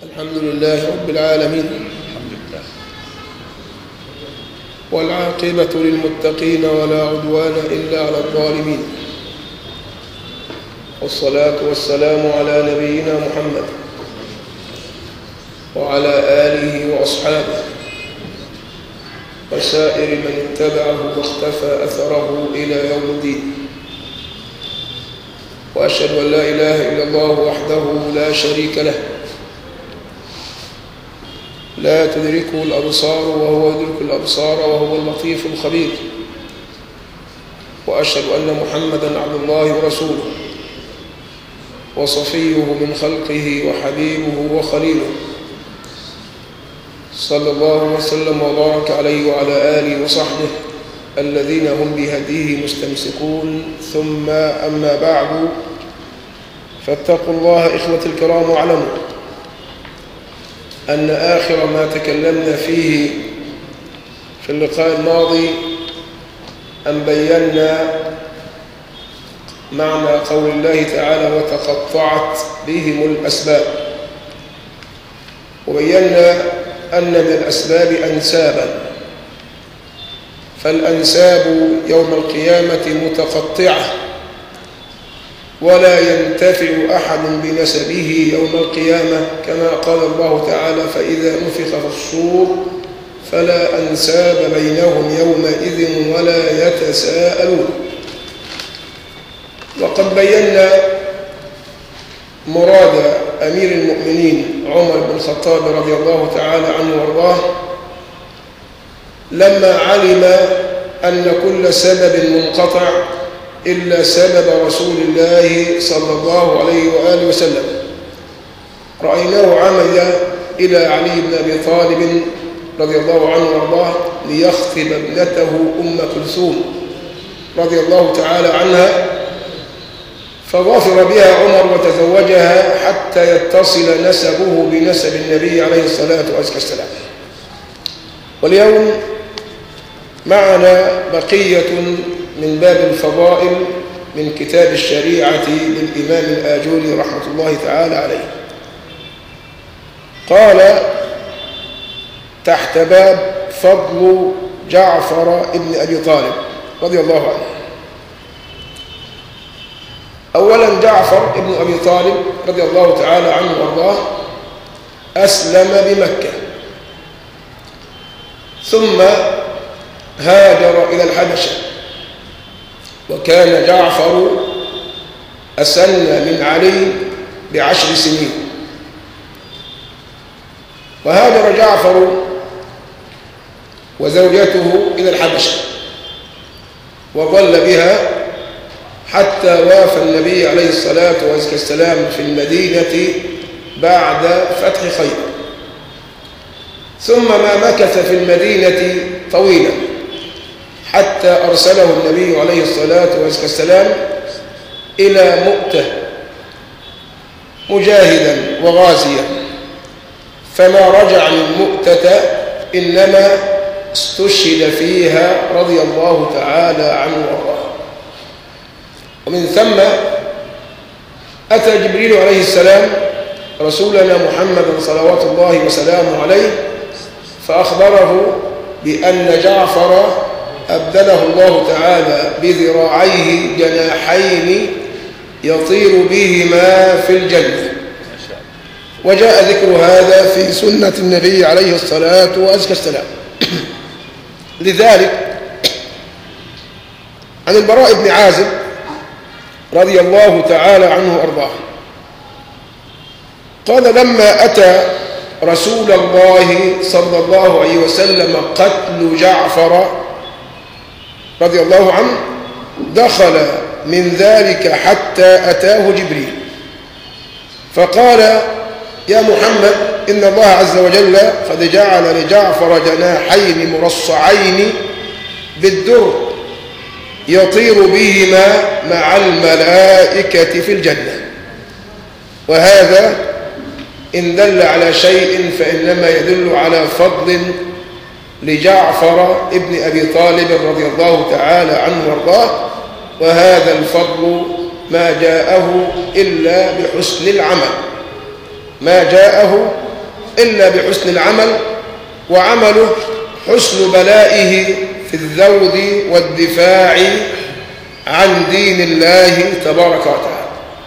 الحمد لله رب العالمين الحمد لله والعاقبة للمتقين ولا عدوان إلا على الظالمين والصلاة والسلام على نبينا محمد وعلى آله وأصحابه وسائر من اتبعه واختفى أثره إلى يوم الدين وأشهد أن لا إله إلا الله وحده لا شريك له لا تدركه الأبصار وهو يدرك الأبصار وهو اللطيف الخبير وأشهد أن محمدا عبد الله ورسوله وصفيه من خلقه وحبيبه وخليله صلى الله وسلم وبارك عليه وعلى آله وصحبه الذين هم بهديه مستمسكون ثم أما بعد فاتقوا الله إخوة الكرام واعلموا أن آخر ما تكلمنا فيه في اللقاء الماضي أن بينا معنى قول الله تعالى وتقطعت بهم الأسباب وبينا أن من الأسباب أنسابا فالأنساب يوم القيامة متقطعة ولا ينتفع أحد بنسبه يوم القيامة كما قال الله تعالى فإذا نفخ في الصور فلا أنساب بينهم يومئذ ولا يتساءلون وقد بينا مراد أمير المؤمنين عمر بن الخطاب رضي الله تعالى عنه وارضاه لما علم أن كل سبب منقطع إلا سبب رسول الله صلى الله عليه وآله وسلم رأيناه عمل إلى علي بن أبي طالب رضي الله عنه وارضاه ليخطب ابنته أم كلثوم رضي الله تعالى عنها فظفر بها عمر وتزوجها حتى يتصل نسبه بنسب النبي عليه الصلاة والسلام واليوم معنا بقية من باب الفضائل من كتاب الشريعة للإمام الآجوري رحمة الله تعالى عليه قال تحت باب فضل جعفر ابن أبي طالب رضي الله عنه أولا جعفر ابن أبي طالب رضي الله تعالى عنه وارضاه أسلم بمكة ثم هاجر إلى الحبشة وكان جعفر أسن من علي بعشر سنين وهاجر جعفر وزوجته إلى الحبشة وظل بها حتى وافى النبي عليه الصلاة والسلام في المدينة بعد فتح خيبر ثم ما مكث في المدينة طويلا حتى أرسله النبي عليه الصلاة والسلام إلى مؤتة مجاهدا وغازيا فما رجع من مؤتة إنما استشهد فيها رضي الله تعالى عنه وارضاه ومن ثم أتى جبريل عليه السلام رسولنا محمدا صلوات الله وسلامه عليه فأخبره بأن جعفر أبدله الله تعالى بذراعيه جناحين يطير بهما في الجنة وجاء ذكر هذا في سنة النبي عليه الصلاة والسلام لذلك عن البراء بن عازب رضي الله تعالى عنه وارضاه قال لما أتى رسول الله صلى الله عليه وسلم قتل جعفر رضي الله عنه دخل من ذلك حتى أتاه جبريل فقال يا محمد إن الله عز وجل قد جعل لجعفر جناحين مرصعين بالدر يطير بهما مع الملائكة في الجنة وهذا إن دل على شيء فإنما يدل على فضل لجعفر ابن أبي طالب رضي الله تعالى عنه وارضاه وهذا الفضل ما جاءه إلا بحسن العمل ما جاءه إلا بحسن العمل وعمله حسن بلائه في الذود والدفاع عن دين الله تبارك وتعالى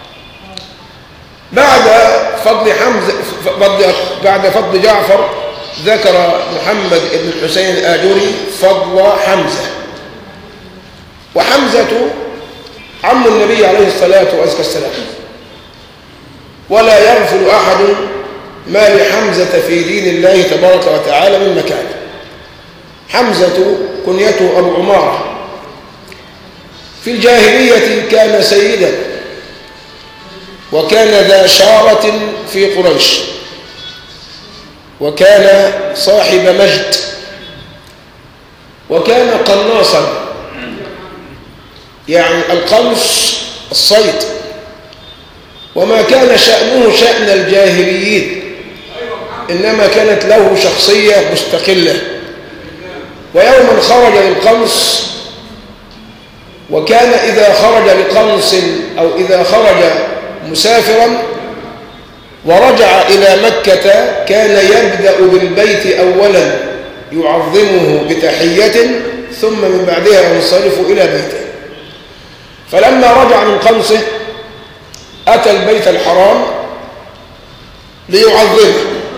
بعد فضل حمزة فضل بعد فضل جعفر ذكر محمد بن الحسين الآجري فضل حمزة وحمزة عم النبي عليه الصلاة والسلام ولا يغفل أحد ما لحمزة في دين الله تبارك وتعالى من مكانه حمزة كنيته أبو عمارة في الجاهلية كان سيدا وكان ذا شارة في قريش وكان صاحب مجد وكان قناصا يعني القنص الصيد وما كان شأنه شأن الجاهليين إنما كانت له شخصية مستقلة ويوما خرج للقنص وكان إذا خرج لقنص أو إذا خرج مسافرا ورجع إلى مكة كان يبدأ بالبيت أولا يعظمه بتحية ثم من بعدها ينصرف إلى بيته فلما رجع من قنصه أتى البيت الحرام ليعظمه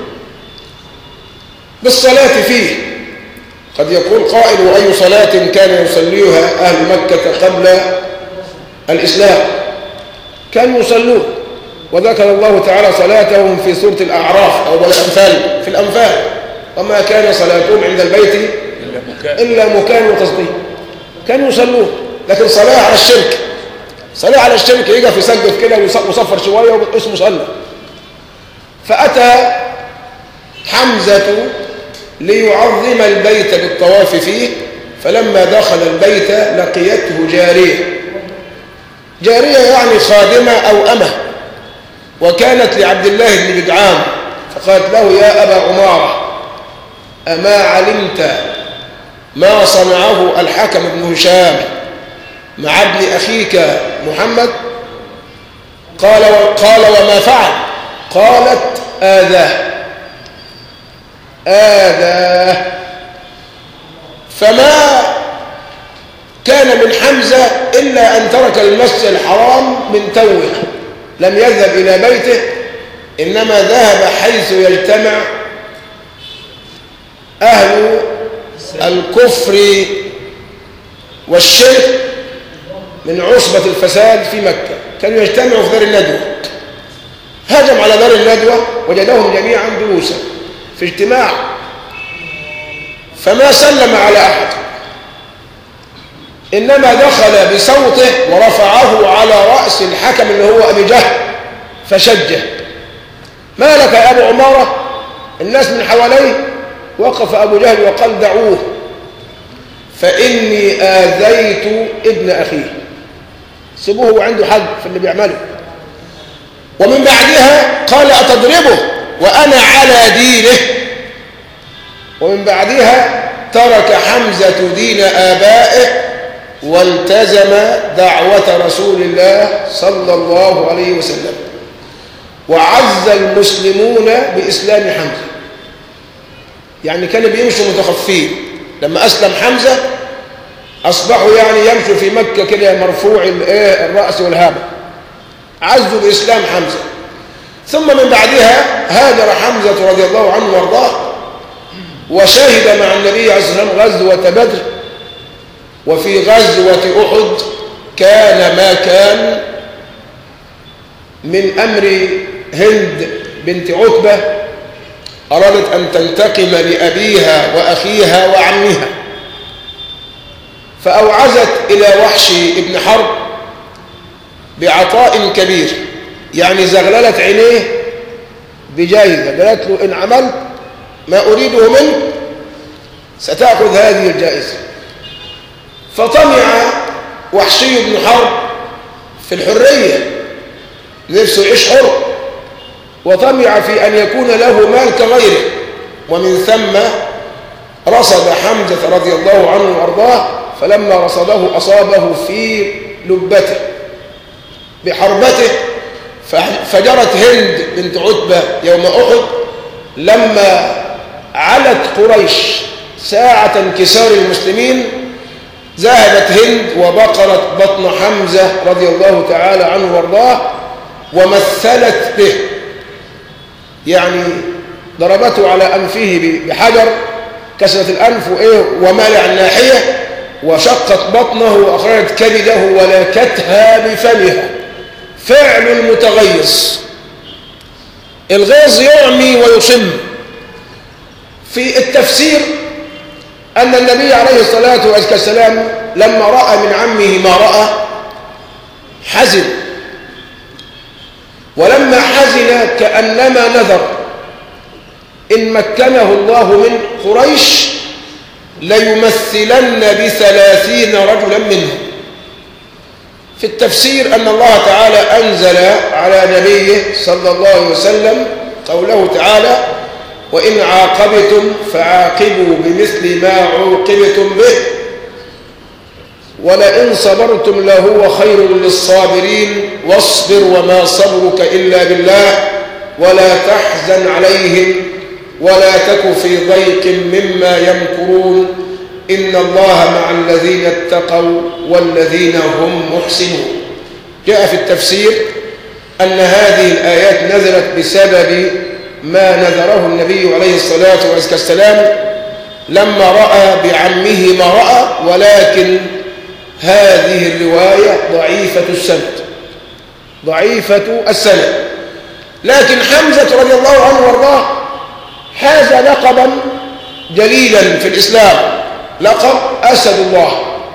بالصلاة فيه قد يقول قائل وأي صلاة كان يصليها أهل مكة قبل الإسلام كانوا يصلون وذكر الله تعالى صلاتهم في سورة الأعراف أو الأنفال في الأنفال وما كان صلاتهم عند البيت إلا مكان وتصديق كانوا يصلون لكن صلاة على الشرك صلاة على الشرك يقف يسقف كده ويصفر شوية واسمه صلى فأتى حمزة ليعظم البيت بالطواف فيه فلما دخل البيت لقيته جارية جارية يعني خادمة أو أمة وكانت لعبد الله بن بدعام فقالت له يا أبا عمارة أما علمت ما صنعه الحكم بن هشام مع ابن أخيك محمد قال قال وما فعل قالت آذاه آذاه فما كان من حمزة إلا أن ترك المسجد الحرام من توه لم يذهب إلى بيته إنما ذهب حيث يجتمع أهل الكفر والشرك من عصبة الفساد في مكة كانوا يجتمعوا في دار الندوة هاجم على دار الندوة وجدهم جميعا جلوسا في اجتماع فما سلم على أحد إنما دخل بصوته ورفعه على رأس الحكم اللي هو أبي جهل فشجه ما لك يا أبو عمارة الناس من حواليه وقف أبو جهل وقال دعوه فإني آذيت ابن أخيه سيبوه وعنده حق في اللي بيعمله ومن بعدها قال أتضربه وأنا على دينه ومن بعدها ترك حمزة دين آبائه والتزم دعوة رسول الله صلى الله عليه وسلم وعز المسلمون بإسلام حمزة يعني كانوا بيمشوا متخفين لما أسلم حمزة أصبحوا يعني يمشوا في مكة كده مرفوع الرأس والهامة عزوا بإسلام حمزة ثم من بعدها هاجر حمزة رضي الله عنه وارضاه وشهد مع النبي عليه الصلاة والسلام غزوة بدر وفي غزوة أحد كان ما كان من أمر هند بنت عتبة أرادت أن تنتقم لأبيها وأخيها وعمها فأوعزت إلى وحش ابن حرب بعطاء كبير يعني زغللت عينيه بجائزة قالت له إن عملت ما أريده منك ستأخذ هذه الجائزة فطمع وحشي بن حرب في الحرية نفسه يعيش حر وطمع في أن يكون له مال كغيره ومن ثم رصد حمزة رضي الله عنه وأرضاه فلما رصده أصابه في لبته بحربته فجرت هند بنت عتبة يوم أحد لما علت قريش ساعة انكسار المسلمين ذهبت هند وبقرت بطن حمزة رضي الله تعالى عنه وارضاه ومثلت به يعني ضربته على أنفه بحجر كسرت الأنف وإيه ومالع الناحية وشقت بطنه وأخرجت كبده ولكتها بفمها فعل المتغيظ الغيظ يعمي ويصم في التفسير أن النبي عليه الصلاة والسلام لما رأى من عمه ما رأى حزن ولما حزن كأنما نذر إن مكنه الله من قريش ليمثلن بثلاثين رجلا منهم في التفسير أن الله تعالى أنزل على نبيه صلى الله عليه وسلم قوله تعالى وإن عاقبتم فعاقبوا بمثل ما عوقبتم به ولئن صبرتم لهو خير للصابرين واصبر وما صبرك إلا بالله ولا تحزن عليهم ولا تك في ضيق مما يمكرون إن الله مع الذين اتقوا والذين هم محسنون جاء في التفسير أن هذه الآيات نزلت بسبب ما نذره النبي عليه الصلاة والسلام لما رأى بعمه ما رأى ولكن هذه الرواية ضعيفة السند ضعيفة السند لكن حمزة رضي الله عنه وارضاه حاز لقبا جليلا في الإسلام لقب أسد الله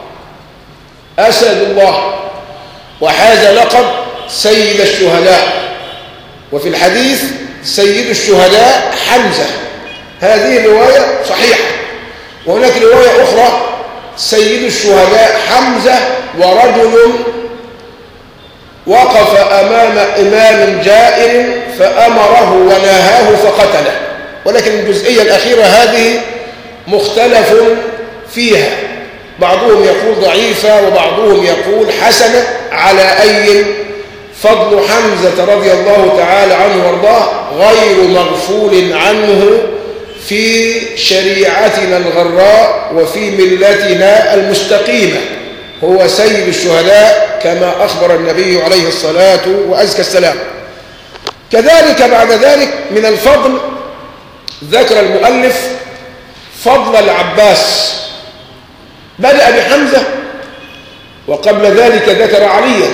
أسد الله وحاز لقب سيد الشهداء وفي الحديث سيد الشهداء حمزة هذه الرواية صحيحة وهناك رواية أخرى سيد الشهداء حمزة ورجل وقف أمام إمام جائر فأمره ونهاه فقتله ولكن الجزئية الأخيرة هذه مختلف فيها بعضهم يقول ضعيفة وبعضهم يقول حسنة على أي فضل حمزة رضي الله تعالى عنه وارضاه غير مغفول عنه في شريعتنا الغراء وفي ملتنا المستقيمة هو سيد الشهداء كما أخبر النبي عليه الصلاة وأزكى السلام كذلك بعد ذلك من الفضل ذكر المؤلف فضل العباس بدأ بحمزة وقبل ذلك ذكر عليا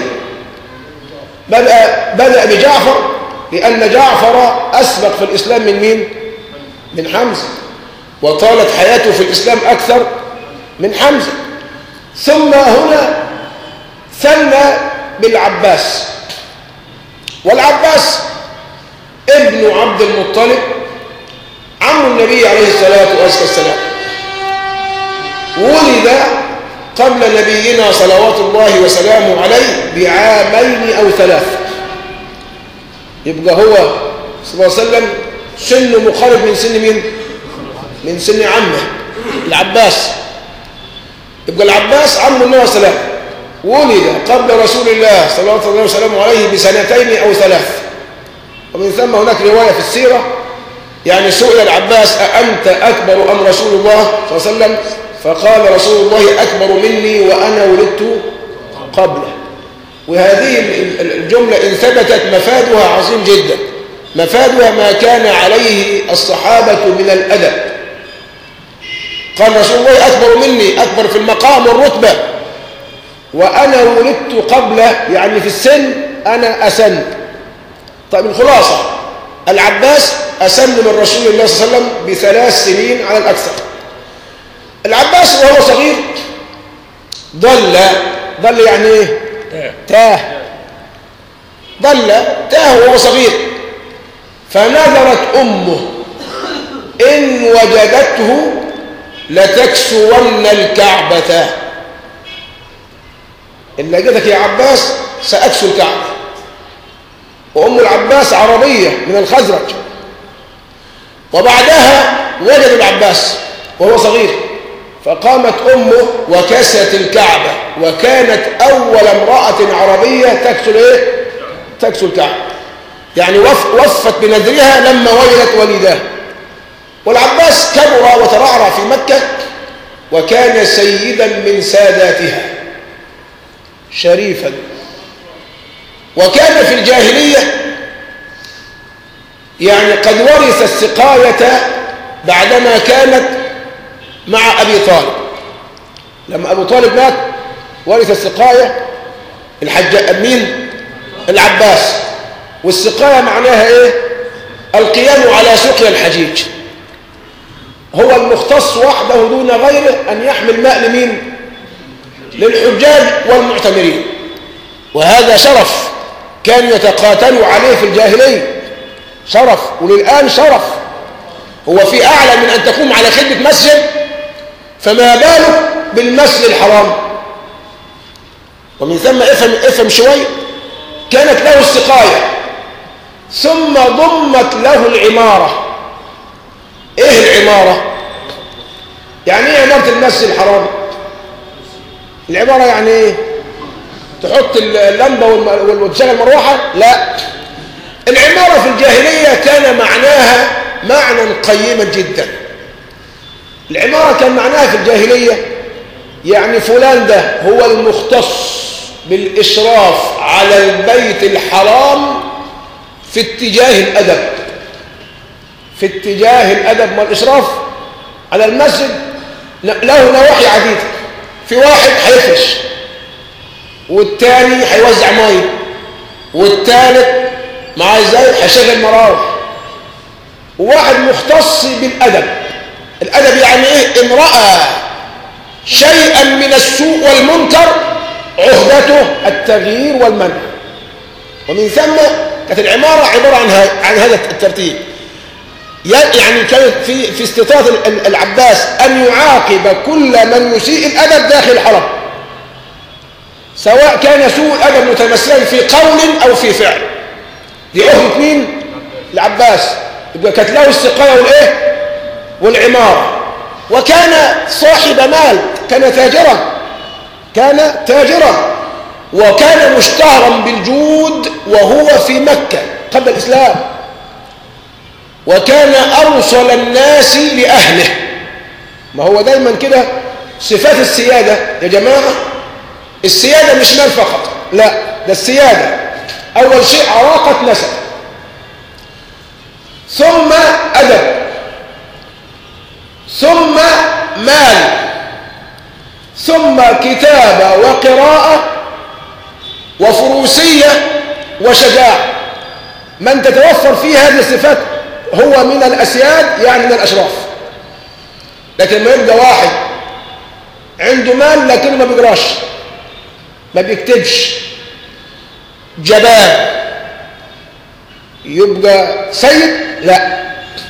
بدأ, بدأ بجعفر لأن جعفر أسبق في الإسلام من مين؟ من حمزة وطالت حياته في الإسلام أكثر من حمزة ثم هنا ثنى بالعباس والعباس ابن عبد المطلب عم النبي عليه الصلاة والسلام ولد قبل نبينا صلوات الله وسلامه عليه بعامين أو ثلاث يبقى هو صلى الله عليه وسلم سن مقارب من سن مين من سن عمه العباس يبقى العباس عم النبي صلى الله عليه وسلم ولد قبل رسول الله صلى الله عليه وسلم عليه بسنتين أو ثلاث ومن ثم هناك رواية في السيرة يعني سئل العباس أأنت أكبر أم رسول الله صلى الله عليه وسلم فقال رسول الله أكبر مني وأنا ولدت قبله وهذه الجملة إن ثبتت مفادها عظيم جدا مفادها ما كان عليه الصحابة من الأدب قال رسول الله أكبر مني أكبر في المقام والرتبة وأنا ولدت قبله يعني في السن أنا أسن طيب الخلاصة العباس أسن من رسول الله صلى الله عليه وسلم بثلاث سنين على الأكثر العباس وهو صغير ضل ضل يعني ايه تاه ضل تاه وهو صغير فنذرت أمه إن وجدته لتكسون الكعبة إن لقيتك يا عباس سأكسو الكعبة وأم العباس عربية من الخزرج وبعدها وجد العباس وهو صغير فقامت أمه وكست الكعبة وكانت أول امرأة عربية تكسل إيه؟ تكسل الكعبة يعني وف وفت بنذرها لما وجدت ولداه والعباس كبر وترعرع في مكة وكان سيدا من ساداتها شريفا وكان في الجاهلية يعني قد ورث السقاية بعدما كانت مع أبي طالب لما أبو طالب مات ورث السقاية الحج مين العباس والسقاية معناها ايه القيام على سقيا الحجيج هو المختص وحده دون غيره أن يحمل ماء لمين للحجاج والمعتمرين وهذا شرف كان يتقاتلوا عليه في الجاهلية شرف وللآن شرف هو في أعلى من أن تقوم على خدمة مسجد فما بالك بالمسجد الحرام ومن ثم افهم, افهم شوي كانت له السقاية ثم ضمت له العمارة ايه العمارة يعني ايه عمارة المسجد الحرام العمارة يعني ايه تحط اللمبة وتشغل المروحة لا العمارة في الجاهلية كان معناها معنى قيما جدا العمارة كان معناها في الجاهلية يعني فلان ده هو المختص بالإشراف على البيت الحرام في اتجاه الأدب في اتجاه الأدب والإشراف على المسجد له نواحي عديدة في واحد هيفرش والتاني هيوزع ميه والتالت مع ازاي هيشغل مراوح وواحد مختص بالأدب الأدب يعني إيه إن رأى شيئا من السوء والمنكر عهدته التغيير والمنع ومن ثم كانت العمارة عبارة عن عن هذا الترتيب يعني كانت في في استطاعة العباس أن يعاقب كل من يسيء الأدب داخل الحرم سواء كان سوء الأدب متمثلا في قول أو في فعل دي عهدة مين؟ العباس يبقى كانت له السقاية والإيه؟ والعمارة وكان صاحب مال كان تاجرا كان تاجرا وكان مشتهرا بالجود وهو في مكة قبل الإسلام وكان أرسل الناس لأهله ما هو دايما كده صفات السيادة يا جماعة السيادة مش مال فقط لا ده السيادة أول شيء عراقة نسب ثم أدب ثم مال ثم كتابة وقراءة وفروسية وشجاعة من تتوفر فيه هذه الصفات هو من الأسياد يعني من الأشراف لكن ما يبقى واحد عنده مال لكنه ما بيقراش ما بيكتبش جبان يبقى سيد لا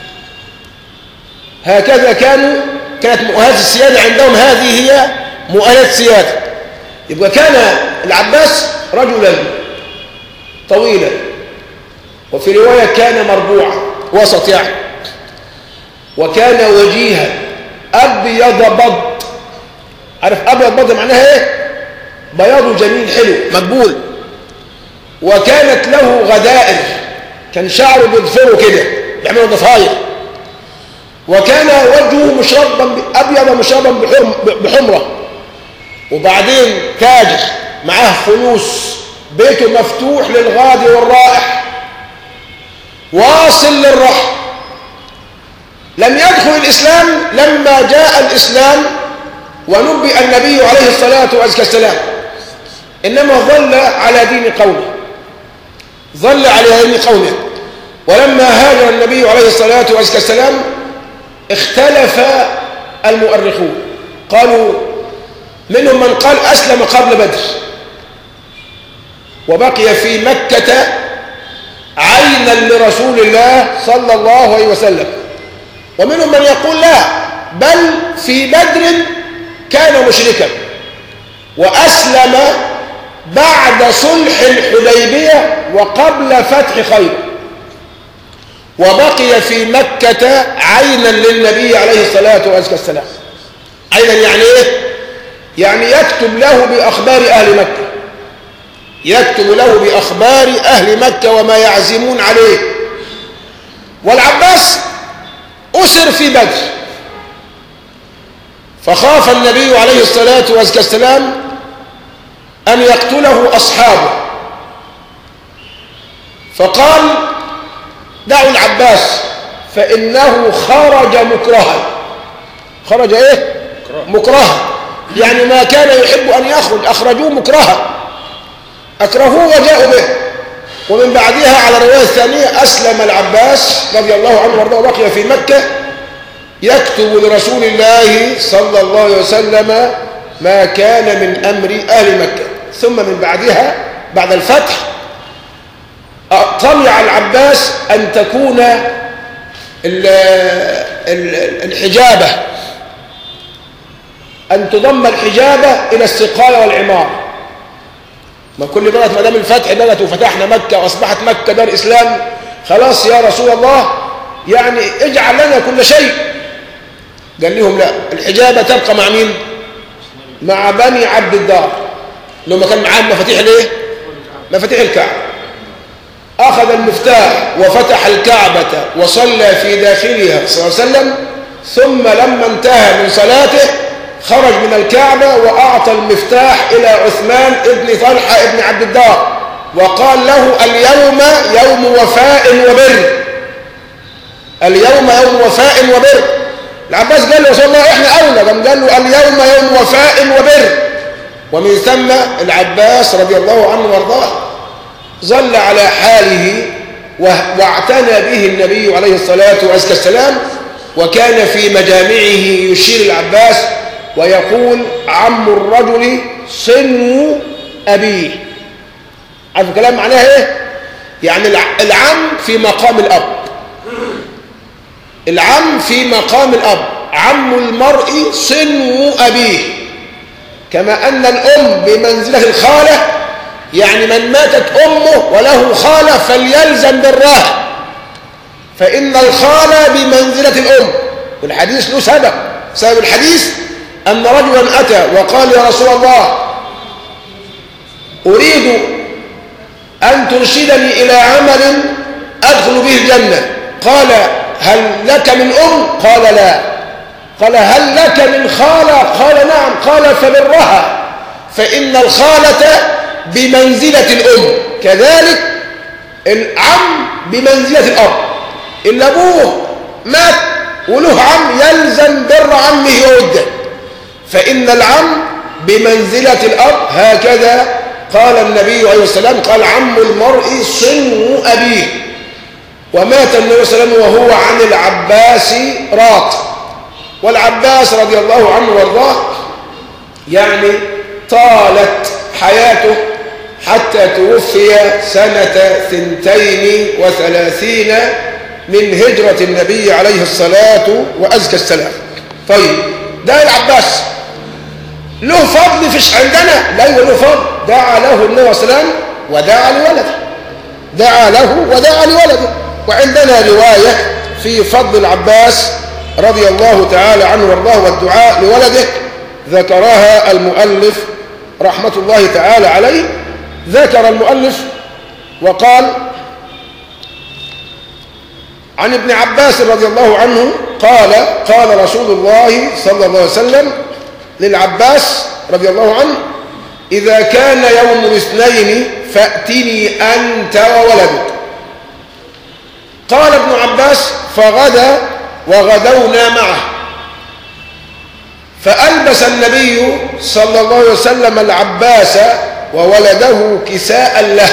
هكذا كانوا كانت مؤهلات السيادة عندهم هذه هي مؤهلات السيادة يبقى كان العباس رجلا طويلا وفي رواية كان مربوعا وسط يعني وكان وجيها أبيض بض عارف أبيض بض معناها إيه بياضه جميل حلو مقبول وكانت له غدائر كان شعره بيضفره كده بيعملوا ضفاير وكان وجهه مشربا أبيض مشربا بحمرة وبعدين تاجر معاه فلوس بيته مفتوح للغادي والرائح واصل للرحم لم يدخل الإسلام لما جاء الإسلام ونبئ النبي عليه الصلاة والسلام إنما ظل على دين قومه ظل على دين قومه ولما هاجر النبي عليه الصلاة والسلام اختلف المؤرخون قالوا منهم من قال أسلم قبل بدر وبقي في مكة عينا لرسول الله صلى الله عليه وسلم ومنهم من يقول لا بل في بدر كان مشركا وأسلم بعد صلح الحديبية وقبل فتح خيبر وبقي في مكة عينا للنبي عليه الصلاة والسلام عينا يعني ايه يعني يكتب له بأخبار أهل مكة يكتب له بأخبار أهل مكة وما يعزمون عليه والعباس أسر في بدر فخاف النبي عليه الصلاة والسلام أن يقتله أصحابه فقال دعوا العباس فإنه خرج مكرها خرج إيه؟ مكرها يعني ما كان يحب أن يخرج أخرجوه مكرها أكرهوه وجاءوا به ومن بعدها على الرواية الثانية أسلم العباس رضي الله عنه وارضاه وبقي في مكة يكتب لرسول الله صلى الله عليه وسلم ما كان من أمر أهل مكة ثم من بعدها بعد الفتح طمع العباس أن تكون الحجابة أن تضم الحجابة إلى السقاية والعمار ما كل بلد ما دام الفتح بدأت وفتحنا مكة وأصبحت مكة دار إسلام خلاص يا رسول الله يعني اجعل لنا كل شيء قال لهم لا الحجابة تبقى مع مين مع بني عبد الدار لما كان معاهم مفاتيح ليه مفاتيح الكعبة أخذ المفتاح وفتح الكعبة وصلى في داخلها صلى الله عليه وسلم ثم لما انتهى من صلاته خرج من الكعبة وأعطى المفتاح إلى عثمان ابن طلحة ابن عبد الدار وقال له اليوم يوم وفاء وبر اليوم يوم وفاء وبر العباس قال له رسول الله احنا أولى قام قال له اليوم يوم وفاء وبر ومن ثم العباس رضي الله عنه وارضاه ظل على حاله واعتنى به النبي عليه الصلاة والسلام وكان في مجامعه يشير العباس ويقول عم الرجل صنو أبيه عارف الكلام معناه ايه يعني العم في مقام الأب العم في مقام الأب عم المرء صنو أبيه كما أن الأم بمنزلة الخالة يعني من ماتت أمه وله خالة فليلزم بالراحة فإن الخالة بمنزلة الأم والحديث له سبب سبب الحديث أن رجلا أتى وقال يا رسول الله أريد أن ترشدني إلى عمل أدخل به الجنة قال هل لك من أم قال لا قال هل لك من خالة قال نعم قال فبرها فإن الخالة بمنزلة الأم كذلك العم بمنزلة الأب إلا أبوه مات وله عم يلزم بر عمه ووده فإن العم بمنزلة الأب هكذا قال النبي عليه السلام قال عم المرء صنو أبيه ومات النبي صلى الله عليه وسلم وهو عن العباس راط والعباس رضي الله عنه وارضاه يعني طالت حياته حتى توفي سنة ثنتين وثلاثين من هجرة النبي عليه الصلاة وأزكى السلام طيب ده العباس له فضل فيش عندنا لا له فضل دعا له النبي صلى الله عليه وسلم ودعا لولده دعا له ودعا لولده وعندنا رواية في فضل العباس رضي الله تعالى عنه وارضاه والدعاء لولده ذكرها المؤلف رحمة الله تعالى عليه ذكر المؤلف وقال عن ابن عباس رضي الله عنه قال قال رسول الله صلى الله عليه وسلم للعباس رضي الله عنه إذا كان يوم الاثنين فأتني أنت وولدك قال ابن عباس فغدا وغدونا معه فألبس النبي صلى الله عليه وسلم العباس وولده كساء له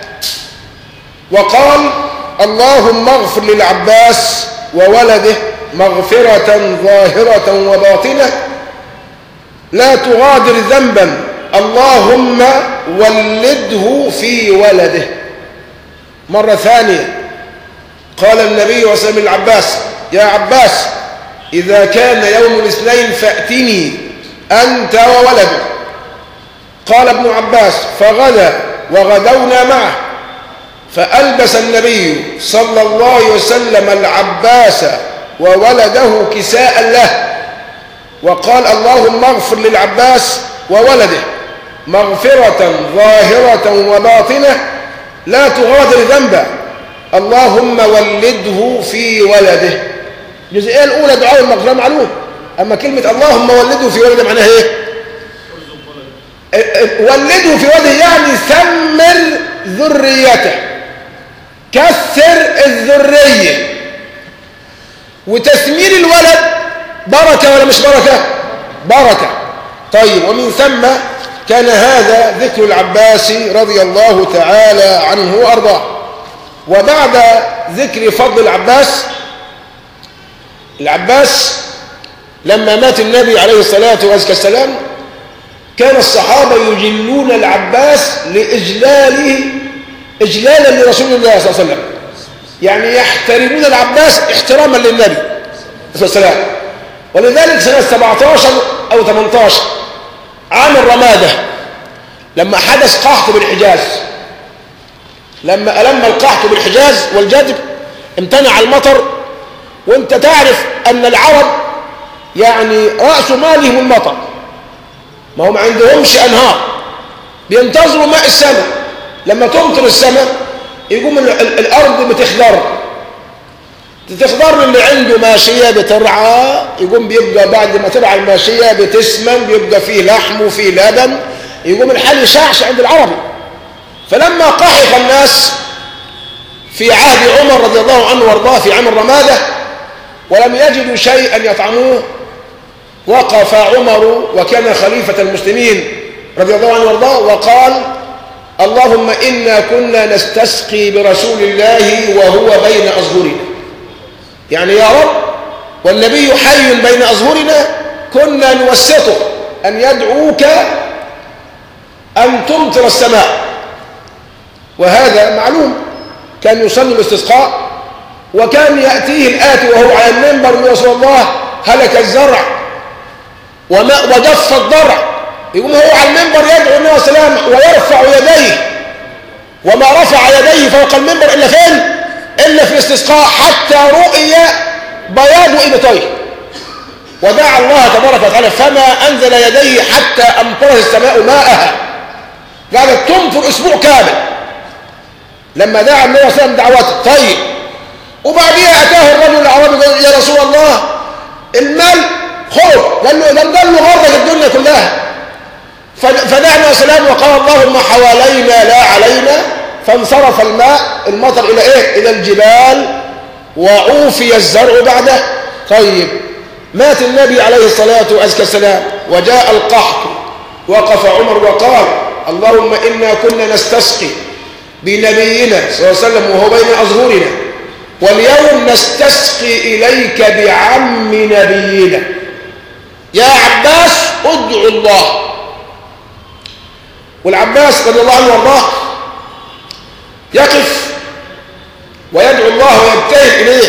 وقال اللهم اغفر للعباس وولده مغفرة ظاهرة وباطنة لا تغادر ذنبا اللهم ولده في ولده مرة ثانية قال النبي صلى الله عليه وسلم للعباس يا عباس إذا كان يوم الاثنين فأتني أنت وولدك قال ابن عباس فغدا وغدونا معه فألبس النبي صلى الله عليه وسلم العباس وولده كساء له وقال اللهم اغفر للعباس وولده مغفرة ظاهرة وباطنة لا تغادر ذنبا اللهم ولده في ولده الجزئية الأولى دعاء المغفرة معلوم أما كلمة اللهم ولده في ولده معناها إيه؟ ولده في ولده يعني ثمر ذريته كثر الذرية وتثمير الولد بركة ولا مش بركة بركة طيب ومن ثم كان هذا ذكر العباس رضي الله تعالى عنه وأرضاه وبعد ذكر فضل العباس العباس لما مات النبي عليه الصلاة والسلام كان الصحابة يجلون العباس لإجلاله إجلالا لرسول الله صلى الله عليه وسلم يعني يحترمون العباس احتراما للنبي صلى الله عليه وسلم ولذلك سنة 17 أو 18 عام الرمادة لما حدث قحط بالحجاز لما ألم القحط بالحجاز والجدب امتنع المطر وانت تعرف أن العرب يعني رأس مالهم المطر ما هم عندهمش أنهار بينتظروا ماء السماء لما تمطر السماء يقوم الأرض بتخضر تخضر اللي عنده ماشية بترعى يقوم بيبقى بعد ما ترعى الماشية بتسمن بيبقى فيه لحم وفيه لبن يقوم الحال يشعش عند العربي فلما قحط الناس في عهد عمر رضي الله عنه وارضاه في عام الرمادة ولم يجدوا شيئا يطعموه وقف عمر وكان خليفة المسلمين رضي الله عنه وارضاه وقال اللهم إنا كنا نستسقي برسول الله وهو بين أظهرنا يعني يا رب والنبي حي بين أظهرنا كنا نوسطه أن يدعوك أن تمطر السماء وهذا معلوم كان يصلي الاستسقاء وكان يأتيه الآتي وهو على المنبر من رسول الله هلك الزرع وما وجف الضرع يقوم هو على المنبر يدعو النبي صلى الله عليه وسلم ويرفع يديه وما رفع يديه فوق المنبر إلا فين إلا في الاستسقاء حتى رؤي بياض إبطيه ودعا الله تبارك وتعالى فما أنزل يديه حتى أمطرت السماء ماءها قالت تمطر أسبوع كامل لما دعا النبي صلى الله عليه وسلم دعوته طيب وبعديها أتاه الرجل العربي قال يا رسول الله المال خذ قال له ده قال له غرق الدنيا كلها فدعنا سلام وقال اللهم حوالينا لا علينا فانصرف الماء المطر إلى إيه إلى الجبال وعوفي الزرع بعده طيب مات النبي عليه الصلاة والسلام وجاء القحط وقف عمر وقال اللهم إنا كنا نستسقي بنبينا صلى الله عليه وسلم وهو بين أظهرنا واليوم نستسقي إليك بعم نبينا يا عباس ادعو الله والعباس رضي الله عنه وارضاه يقف ويدعو الله ويبتهل إليه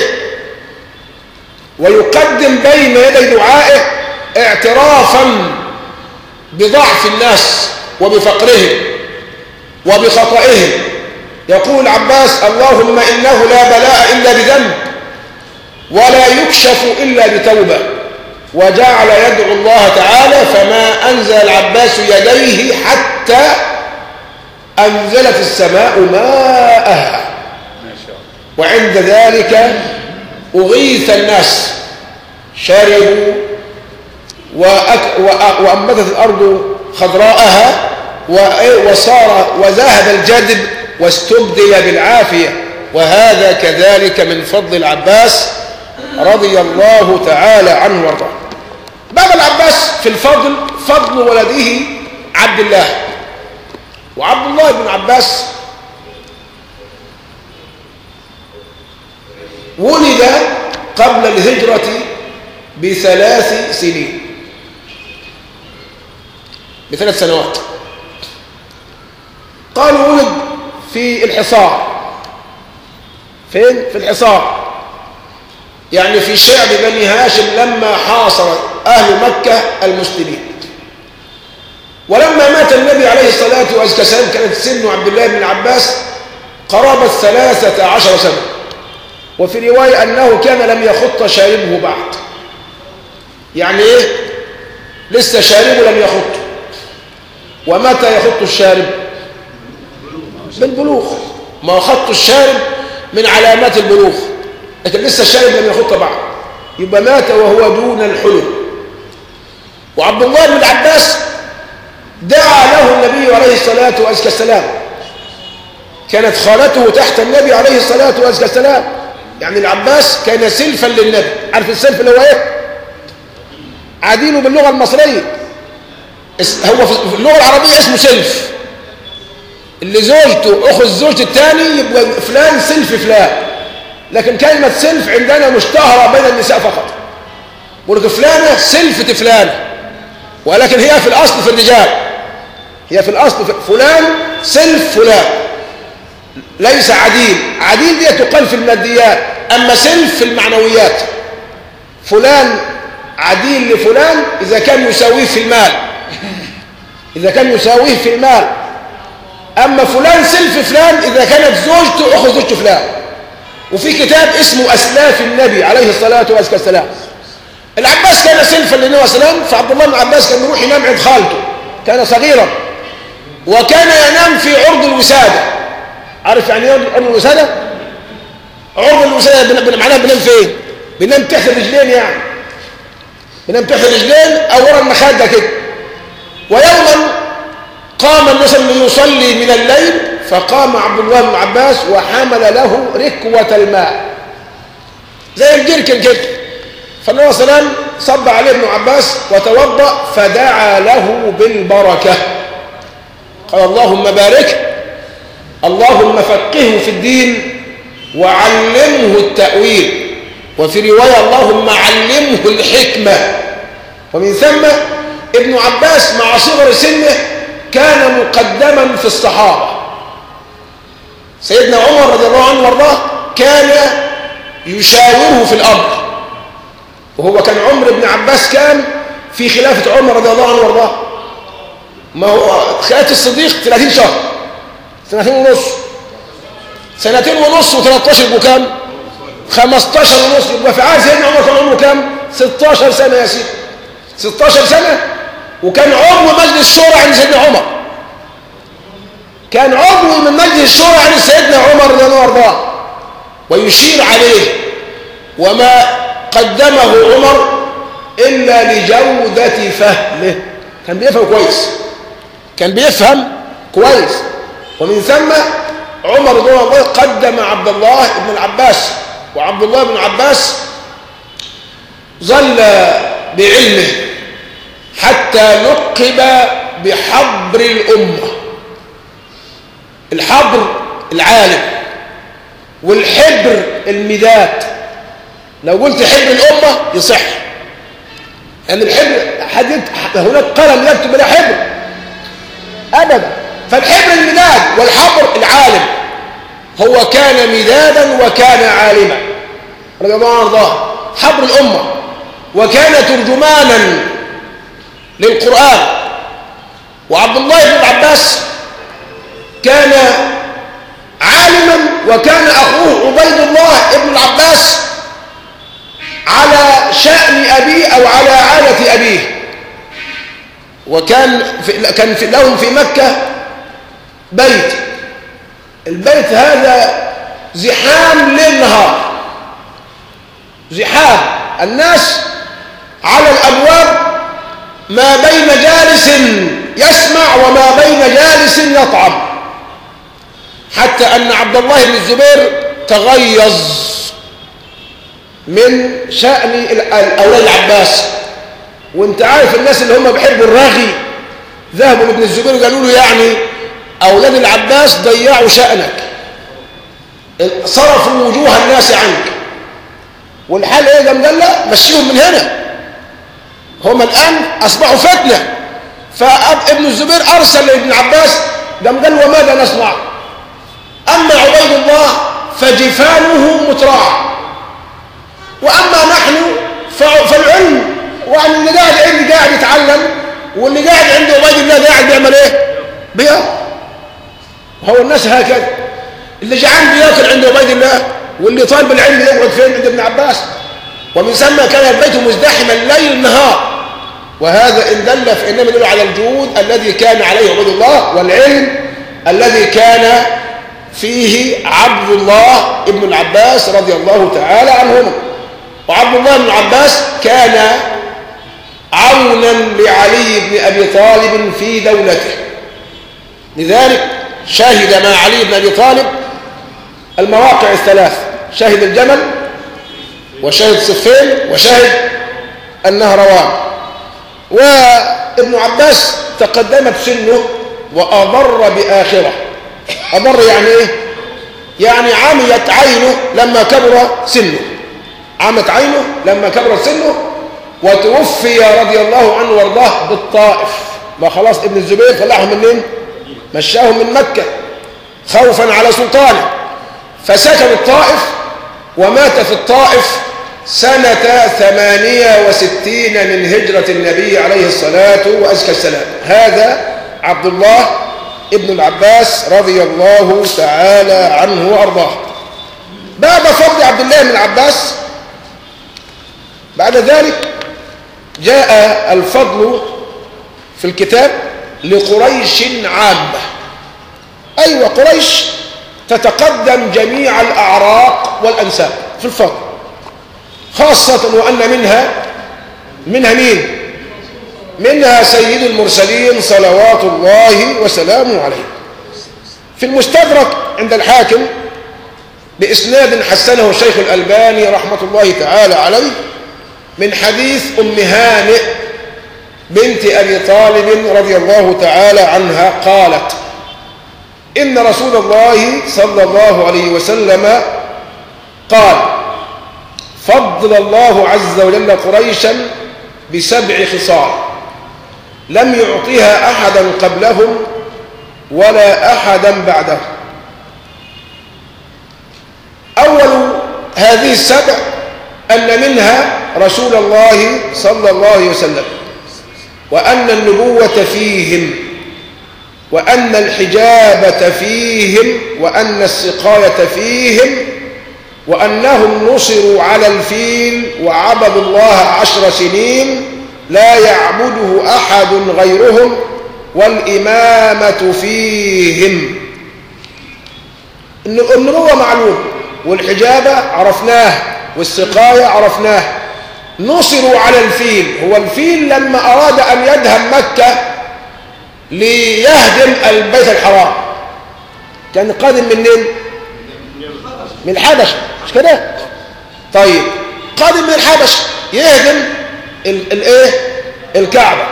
ويقدم بين يدي دعائه اعترافا بضعف الناس وبفقرهم وبخطئهم يقول العباس اللهم إنه لا بلاء إلا بذنب ولا يكشف إلا بتوبة وجعل يدعو الله تعالى فما أنزل العباس يديه حتى أنزلت السماء ماءها وعند ذلك أغيث الناس شربوا وأنبتت الأرض خضراءها وصار وذهب الجدب واستبدل بالعافية وهذا كذلك من فضل العباس رضي الله تعالى عنه وارضاه باب العباس في الفضل فضل ولده عبد الله وعبد الله بن عباس ولد قبل الهجرة بثلاث سنين بثلاث سنوات قالوا ولد في الحصار فين؟ في الحصار يعني في شعب بني هاشم لما حاصر أهل مكة المسلمين ولما مات النبي عليه الصلاة والسلام كانت سن عبد الله بن العباس قرابة ثلاثة عشر سنة وفي رواية أنه كان لم يخط شاربه بعد يعني إيه لسه شاربه لم يخط ومتى يخط الشارب بالبلوغ ما خط الشارب من علامات البلوغ لكن لسه الشارب لم يخط بعد يبقى مات وهو دون الحلم وعبد الله بن العباس دعا له النبي عليه الصلاة والسلام كانت خالته تحت النبي عليه الصلاة والسلام يعني العباس كان سلفا للنبي عارف السلف اللي هو ايه عديله باللغة المصرية هو في اللغة العربية اسمه سلف اللي زوجته أخذ زوجة الثاني يبقى فلان سلف فلان لكن كلمة سلف عندنا مشتهرة بين النساء فقط بقول فلانة سلفة فلان ولكن هي في الأصل في الرجال هي في الأصل في فلان سلف فلان ليس عديل عديل دي تقال في الماديات أما سلف في المعنويات فلان عديل لفلان إذا كان يساويه في المال إذا كان يساويه في المال أما فلان سلف فلان إذا كانت زوجته أخذ زوجته فلان وفي كتاب اسمه أسلاف النبي عليه الصلاة والسلام العباس كان سلفا للنبي عليه السلام فعبد الله بن عباس كان يروح ينام عند خالته كان صغيرا وكان ينام في عرض الوسادة عارف يعني ايه عرض الوسادة؟ عرض الوسادة معناها بنام فين؟ بنام تحت الرجلين يعني بنام تحت الرجلين أو ورا المخدة كده ويوما قام النبي ليصلي من الليل فقام عبد الله بن عباس وحمل له ركوة الماء زي الجركن كده فالنبي صلى الله عليه وسلم صب عليه ابن عباس وتوضأ فدعا له بالبركة قال اللهم بارك اللهم فقهه في الدين وعلمه التأويل وفي رواية اللهم علمه الحكمة ومن ثم ابن عباس مع صغر سنه كان مقدما في الصحابة سيدنا عمر رضي الله عنه وارضاه كان يشاوره في الأمر وهو كان عمر ابن عباس كان في خلافة عمر رضي الله عنه وارضاه ما هو خلافة الصديق 30 شهر سنتين ونص سنتين ونص و13 يبقوا كام 15 ونص يبقى في عهد سيدنا عمر كان عمره كام 16 سنة يا سيدي 16 سنة وكان عضو مجلس الشورى عند سيدنا عمر كان عضو من مجلس الشورى عند سيدنا عمر رضي الله عنه ويشير عليه وما قدمه عمر إلا لجودة فهمه كان بيفهم كويس كان بيفهم كويس ومن ثم عمر رضي الله عنه قدم عبد الله بن العباس وعبد الله بن عباس ظل بعلمه حتى لقب بحبر الأمة الحبر العالم والحبر المداد لو قلت حبر الأمة يصح لأن يعني الحبر حدد هناك قلم يكتب له حبر أبدا فالحبر المداد والحبر العالم هو كان مدادا وكان عالما رضي الله عنه حبر الأمة وكان ترجمانا للقرآن وعبد الله بن عباس كان عالما وكان أخوه عبيد الله بن العباس على شأن أبيه أو على عادة أبيه وكان في كان في لهم في مكة بيت البيت هذا زحام ليل نهار زحام الناس على الأبواب ما بين جالس يسمع وما بين جالس يطعم حتى أن عبد الله بن الزبير تغيظ من شأن أولاد العباس وانت عارف الناس اللي هم بيحبوا الرغي ذهبوا لابن الزبير وقالوا له يعني أولاد العباس ضيعوا شأنك صرفوا وجوه الناس عنك والحال ايه قام قال لا مشيهم من هنا هم الآن أصبحوا فتنة فابن الزبير أرسل لابن عباس قام قال وماذا نصنع أما عبيد الله فجفانه متراع وأما نحن فالعلم وأن اللي قاعد عندي قاعد يتعلم واللي قاعد عند عبيد الله قاعد بيعمل ايه بياكل هو الناس هكذا اللي جعان بياكل عند عبيد الله واللي طالب العلم يقعد فين عند ابن عباس ومن ثم كان البيت مزدحما الليل نهار وهذا إن دل فإنما يدل على الجود الذي كان عليه عبد الله والعلم الذي كان فيه عبد الله ابن العباس رضي الله تعالى عنهما وعبد الله بن عباس كان عونا لعلي بن أبي طالب في دولته لذلك شهد مع علي بن أبي طالب المواقع الثلاث شهد الجمل وشهد صفين وشهد النهروان وابن عباس تقدمت سنه وأضر بآخرة أضر يعني إيه؟ يعني عميت عينه لما كبر سنه عمت عينه لما كبر سنه وتوفي رضي الله عنه وارضاه بالطائف ما خلاص ابن الزبير طلعهم منين مشاهم من مكة خوفا على سلطانه فسكن الطائف ومات في الطائف سنة ثمانية وستين من هجرة النبي عليه الصلاة وأزكى السلام هذا عبد الله ابن العباس رضي الله تعالى عنه وأرضاه بعد فضل عبد الله بن العباس بعد ذلك جاء الفضل في الكتاب لقريش عامة أيوة قريش تتقدم جميع الأعراق والأنساب في الفضل خاصة وأن منها منها مين منها سيد المرسلين صلوات الله وسلامه عليه في المستدرك عند الحاكم بإسناد حسنه الشيخ الألباني رحمة الله تعالى عليه من حديث أم هانئ بنت أبي طالب رضي الله تعالى عنها قالت إن رسول الله صلى الله عليه وسلم قال فضل الله عز وجل قريشا بسبع خصال لم يعطيها أحدا قبلهم ولا أحدا بعدهم أول هذه السبع أن منها رسول الله صلى الله عليه وسلم وأن النبوة فيهم وأن الحجابة فيهم وأن السقاية فيهم وأنهم نصروا على الفيل وعبدوا الله عشر سنين لا يعبده أحد غيرهم والإمامة فيهم النبوة معلوم والحجابة عرفناه والسقاية عرفناه نصروا على الفيل هو الفيل لما أراد أن يدهم مكة ليهدم البيت الحرام كان قادم منين من الحبشة مش كده طيب قادم من الحبشة يهدم الايه الكعبة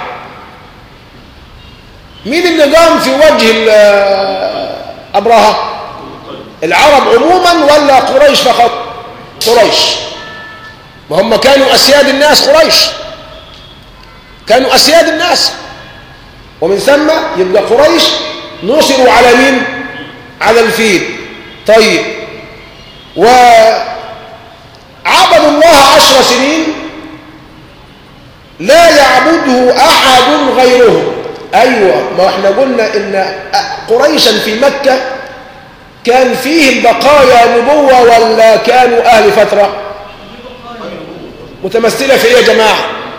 مين اللي قام في وجه أبرهة العرب عموما ولا قريش فقط قريش وهم كانوا أسياد الناس قريش كانوا أسياد الناس ومن ثم يبقى قريش نصروا على مين على الفيل طيب وعبدوا الله عشر سنين لا يعبده أحد غيرهم أيوة ما احنا قلنا إن قريشا في مكة كان فيهم بقايا نبوة ولا كانوا أهل فترة متمثلة في ايه يا جماعة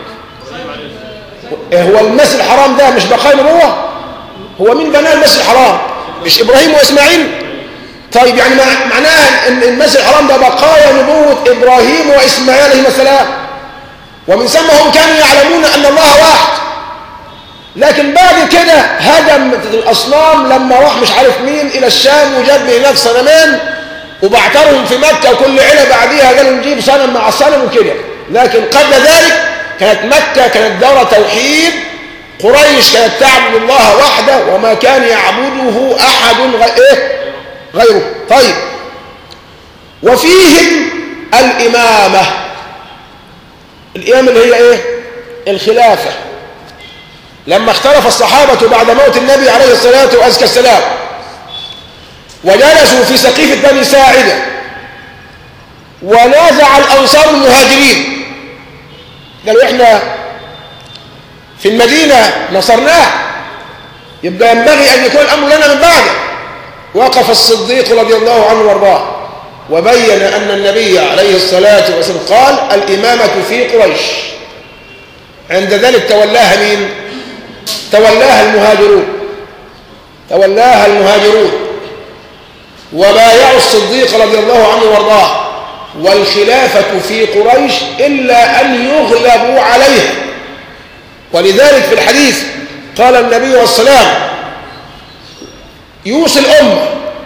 هو المسجد الحرام ده مش بقايا نبوة هو مين بنى المسجد الحرام مش إبراهيم وإسماعيل طيب يعني معناها ان المسجد الحرام ده بقايا نبوة إبراهيم وإسماعيل عليهما السلام ومن ثم هم كانوا يعلمون أن الله واحد لكن بعد كده هدم الأصنام لما راح مش عارف مين إلى الشام وجاب هناك صنمين وبعترهم في مكة وكل عيلة بعديها قالوا نجيب صنم مع صنم وكده لكن قبل ذلك كانت مكة كانت دولة توحيد قريش كانت تعبد الله وحده وما كان يعبده أحد إيه؟ غيره طيب وفيهم الإمامة الإمامة اللي هي إيه الخلافة لما اختلف الصحابة بعد موت النبي عليه الصلاة وأزكى السلام وجلسوا في سقيفة بني ساعدة ونازع الأنصار المهاجرين قالوا إحنا في المدينة نصرناه يبقى ينبغي أن يكون الأمر لنا من بعده وقف الصديق رضي الله عنه وارضاه وبين أن النبي عليه الصلاة والسلام قال الإمامة في قريش عند ذلك تولاها مين تولاها المهاجرون تولاها المهاجرون وبايعوا الصديق رضي الله عنه وارضاه والخلافة في قريش إلا أن يغلبوا عليها ولذلك في الحديث قال النبي والسلام يوصي الأمة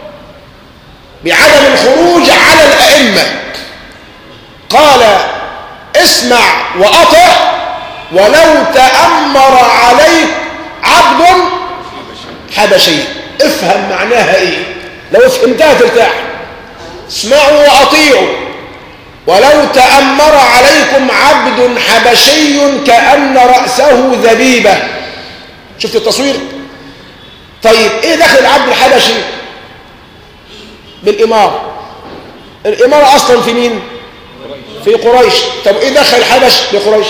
بعدم الخروج على الأئمة قال اسمع وأطع ولو تأمر عليك عبد حبشي افهم معناها ايه لو فهمتها ترتاح اسمعوا وأطيعوا ولو تأمر عليكم عبد حبشي كأن رأسه ذبيبة شفت التصوير طيب ايه دخل العبد الحبشي بالإمارة الإمارة أصلا في مين في قريش طب ايه دخل الحبش لقريش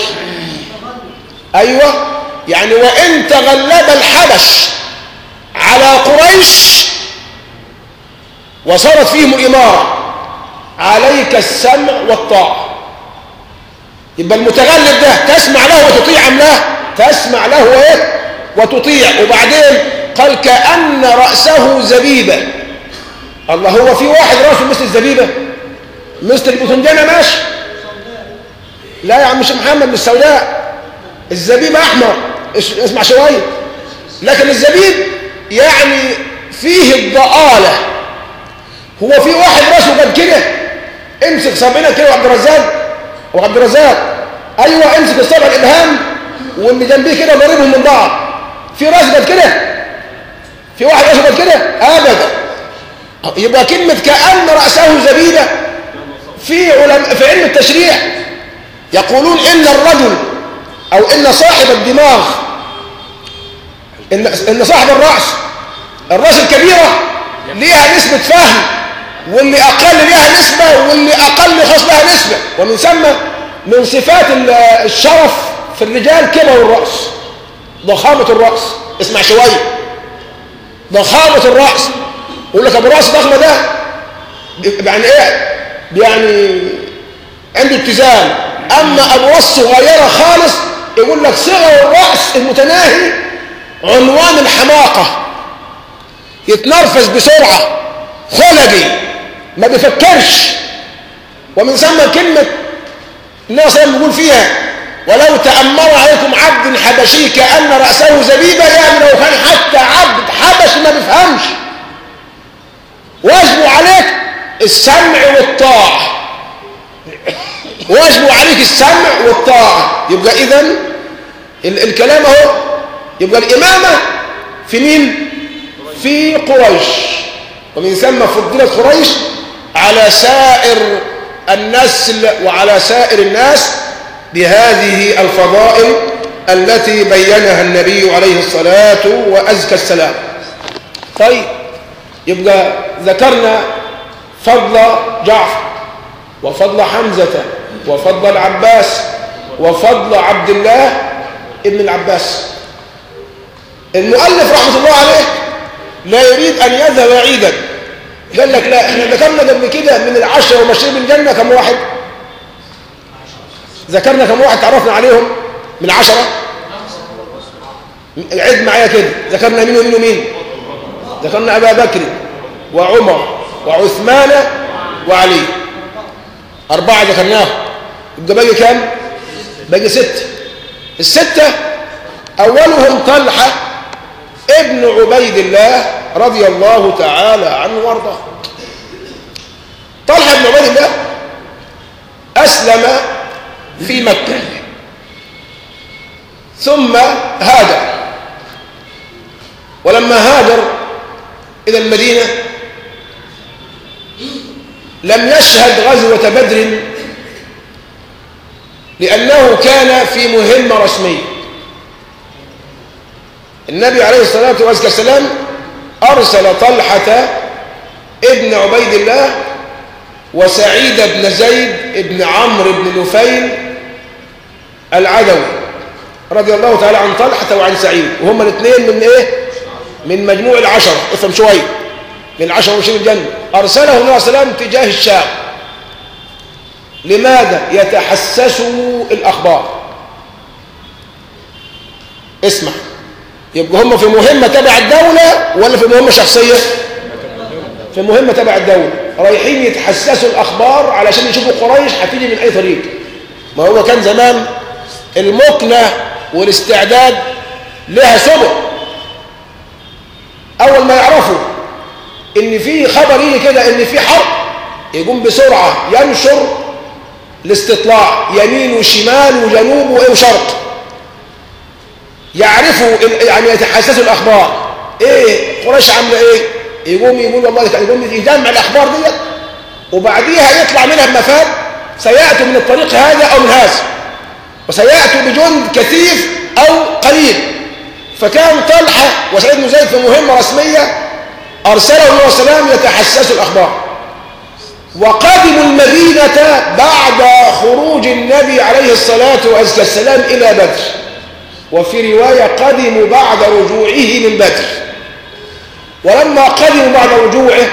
ايوه يعني وان تغلب الحبش على قريش وصارت فيهم الاماره عليك السمع والطاعه يبقى المتغلب ده تسمع له وتطيع ام لا تسمع له وايه وتطيع وبعدين قال كأن رأسه زبيبة الله هو في واحد رأسه مثل الزبيبة مثل البتنجانة ماشي لا يا عم مش محمد مش سوداء الزبيب احمر اسمع شويه لكن الزبيب يعني فيه الضآلة هو في واحد راسه قد كده امسك صابعنا كده وعبد الرزاق وعبد الرزاق ايوه امسك الصابع الابهام واللي جنبيه كده ضربهم من بعض في راس قد كده في واحد راسه قد كده ابدا يبقى كلمه كأن رأسه زبيبه في علماء في علم التشريع يقولون إن الرجل أو إن صاحب الدماغ إن, إن صاحب الرأس الرأس الكبيرة ليها نسبة فهم واللي أقل ليها نسبة واللي أقل خاص لها نسبة ومن ثم من صفات الشرف في الرجال كبر الرأس ضخامة الرأس اسمع شوية ضخامة الرأس يقول لك أبو رأس ضخمة ده يعني إيه يعني عنده اتزان أما أبو صغيرة خالص يقول لك صغر الرأس المتناهي عنوان الحماقة يتنرفز بسرعة خلقي ما بيفكرش ومن ثم كلمة النبي صلى الله عليه وسلم بيقول فيها ولو تأمر عليكم عبد حبشي كأن رأسه زبيبة يعني لو كان حتى عبد حبشي ما بيفهمش واجب عليك السمع والطاعة واجب عليك السمع والطاعة يبقى إذا الكلام اهو يبقى الإمامة في مين؟ في قريش ومن ثم فضلت قريش على سائر النسل وعلى سائر الناس بهذه الفضائل التي بينها النبي عليه الصلاة وأزكى السلام طيب يبقى ذكرنا فضل جعفر وفضل حمزة وفضل العباس وفضل عبد الله ابن العباس المؤلف رحمة الله عليه لا يريد أن يذهب عيدا قال لك لا احنا ذكرنا قبل كده من العشرة ومشرين بالجنة كم واحد ذكرنا كم واحد تعرفنا عليهم من عشرة عد معايا كده ذكرنا مين ومين ومين ذكرنا أبا بكر وعمر وعثمان وعلي أربعة ذكرناهم يبقى باقي كام؟ باقي ستة الستة أولهم طلحة ابن عبيد الله رضي الله تعالى عنه وارضاه طلحة بن عبيد الله أسلم في مكة ثم هاجر ولما هاجر إلى المدينة لم يشهد غزوة بدر لأنه كان في مهمة رسمية النبي عليه الصلاة والسلام أرسل طلحة ابن عبيد الله وسعيد بن زيد بن عمرو بن نفيل العدوي رضي الله تعالى عن طلحة وعن سعيد وهم الاثنين من ايه من مجموع العشرة افهم شوية من العشرة ومشين الجنة أرسله النبي صلى الله عليه وسلم تجاه الشام لماذا يتحسسوا الأخبار اسمع يبقى هم في مهمة تبع الدولة ولا في مهمة شخصية في مهمة تبع الدولة رايحين يتحسسوا الأخبار علشان يشوفوا قريش هتيجي من أي طريق ما هو كان زمان المكنة والاستعداد لها سبل أول ما يعرفوا إن في خبر يجي كده إن في حرب يقوم بسرعة ينشر الاستطلاع يمين وشمال وجنوب وإيه وشرق يعرفوا يعني يتحسسوا الأخبار إيه قريش عاملة إيه يقوم يقول والله يقوم يجمع الأخبار ديت وبعديها يطلع منها بمفاد سيأتوا من الطريق هذا أو من هذا وسيأتوا بجند كثيف أو قليل فكان طلحة وسعيد بن زيد في مهمة رسمية أرسله الله وسلام يتحسسوا الأخبار وقدموا المدينة بعد خروج النبي عليه الصلاة والسلام إلى بدر وفي رواية قدموا بعد رجوعه من بدر ولما قدموا بعد رجوعه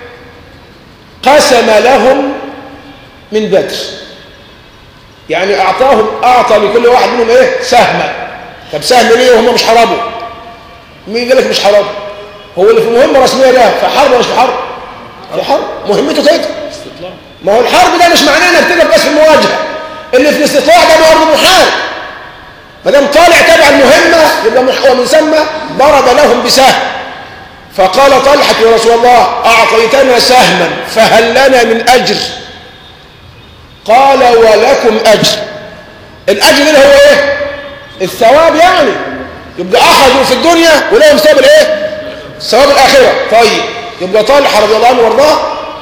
قسم لهم من بدر يعني أعطاهم أعطى لكل واحد منهم إيه سهمة طب سهم ليه وهم مش حربوا مين قال لك مش حرب هو اللي في مهمة رسمية ده في حرب ولا مش في حرب في حرب مهمته كده ما هو الحرب ده مش معناه انك تقف بس في المواجهة اللي في الاستطلاع ده برضه محال ما دام طالع تبع المهمة يبقى ومن ثم ضرب لهم بسهم فقال طلحة يا رسول الله أعطيتنا سهما فهل لنا من أجر قال ولكم أجر الأجر اللي هو إيه الثواب يعني يبقى أخذوا في الدنيا ولهم ثواب الإيه ثواب الآخرة طيب يبقى طلحة رضي الله عنه وارضاه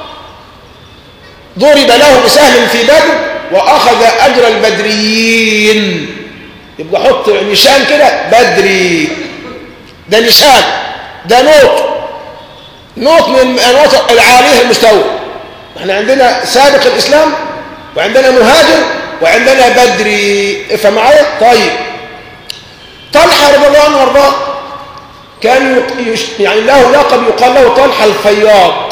ضرب له بسهم في بدر وأخذ أجر البدريين يبقى حط نشان كده بدري ده نشان ده نوط نوط من النوط العالية المستوى احنا عندنا سابق الإسلام وعندنا مهاجر وعندنا بدري افهم معايا طيب طلحة رضي الله عنه وارضاه كان يعني له لقب يقال له طلحة الفياض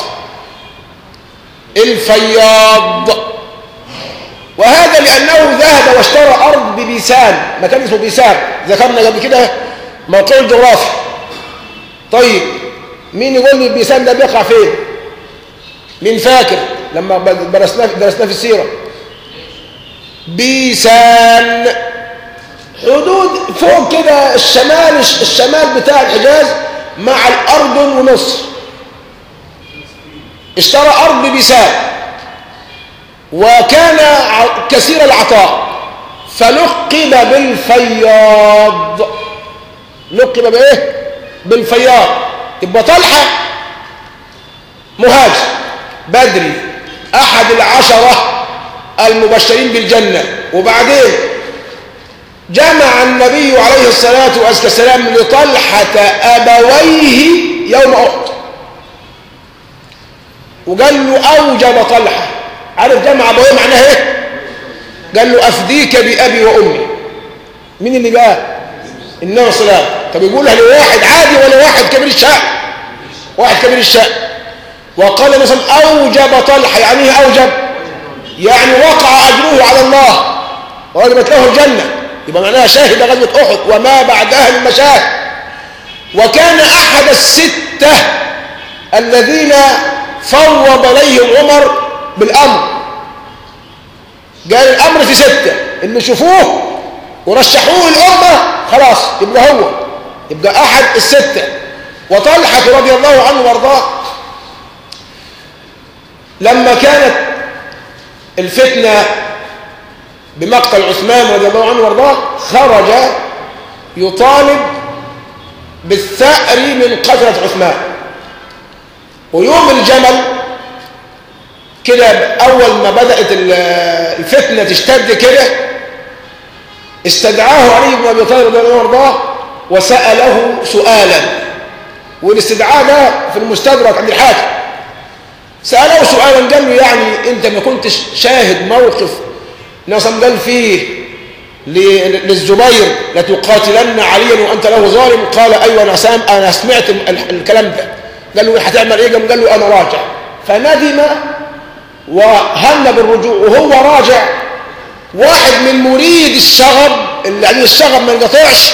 الفياض وهذا لأنه ذهب واشترى أرض ببيسان مكان اسمه بيسان ذكرنا قبل كده موقع الجغرافي طيب مين يقول لي البيسان ده بيقع فين مين فاكر لما درسناه درسناه في السيرة بيسان حدود فوق كده الشمال الشمال بتاع الحجاز مع الأردن ومصر اشترى أرض ببيسان وكان كثير العطاء فلقب بالفياض لقب بايه بالفياض يبقى طلحه مهاجر بدري احد العشره المبشرين بالجنه وبعدين جمع النبي عليه الصلاه والسلام لطلحه ابويه يوم احد وقال له اوجب طلحه عارف جمع ابويه معناها ايه قال له افديك بابي وامي مين اللي قال النبي صلى الله عليه وسلم طب يقولها لواحد عادي ولا واحد كبير الشأن واحد كبير الشأن وقال مثلا اوجب طلحه يعني ايه اوجب يعني وقع اجره على الله ووجبت له الجنه يبقى معناها شاهد غزوه احد وما بعدها من مشاهد وكان احد السته الذين فوض اليهم عمر بالامر قال الامر في سته اللي شوفوه ورشحوه الامه خلاص يبقى هو يبقى احد السته وطلحه رضي الله عنه وارضاه لما كانت الفتنه بمقتل عثمان رضي الله عنه وارضاه خرج يطالب بالثأر من قتلة عثمان ويوم الجمل كده أول ما بدأت الفتنة تشتد كده استدعاه علي بن أبي طالب رضي الله عنه وارضاه وسأله سؤالا والاستدعاء ده في المستدرك عند الحاكم سأله سؤالا قال له يعني أنت ما كنتش شاهد موقف نصم قال فيه للزبير لتقاتلن عليا وأنت له ظالم قال أيوة أنا, سام أنا سمعت الكلام ده قال له هتعمل إيه قال له أنا راجع فندم وهم بالرجوع وهو راجع واحد من مريد الشغب اللي عليه الشغب ما ينقطعش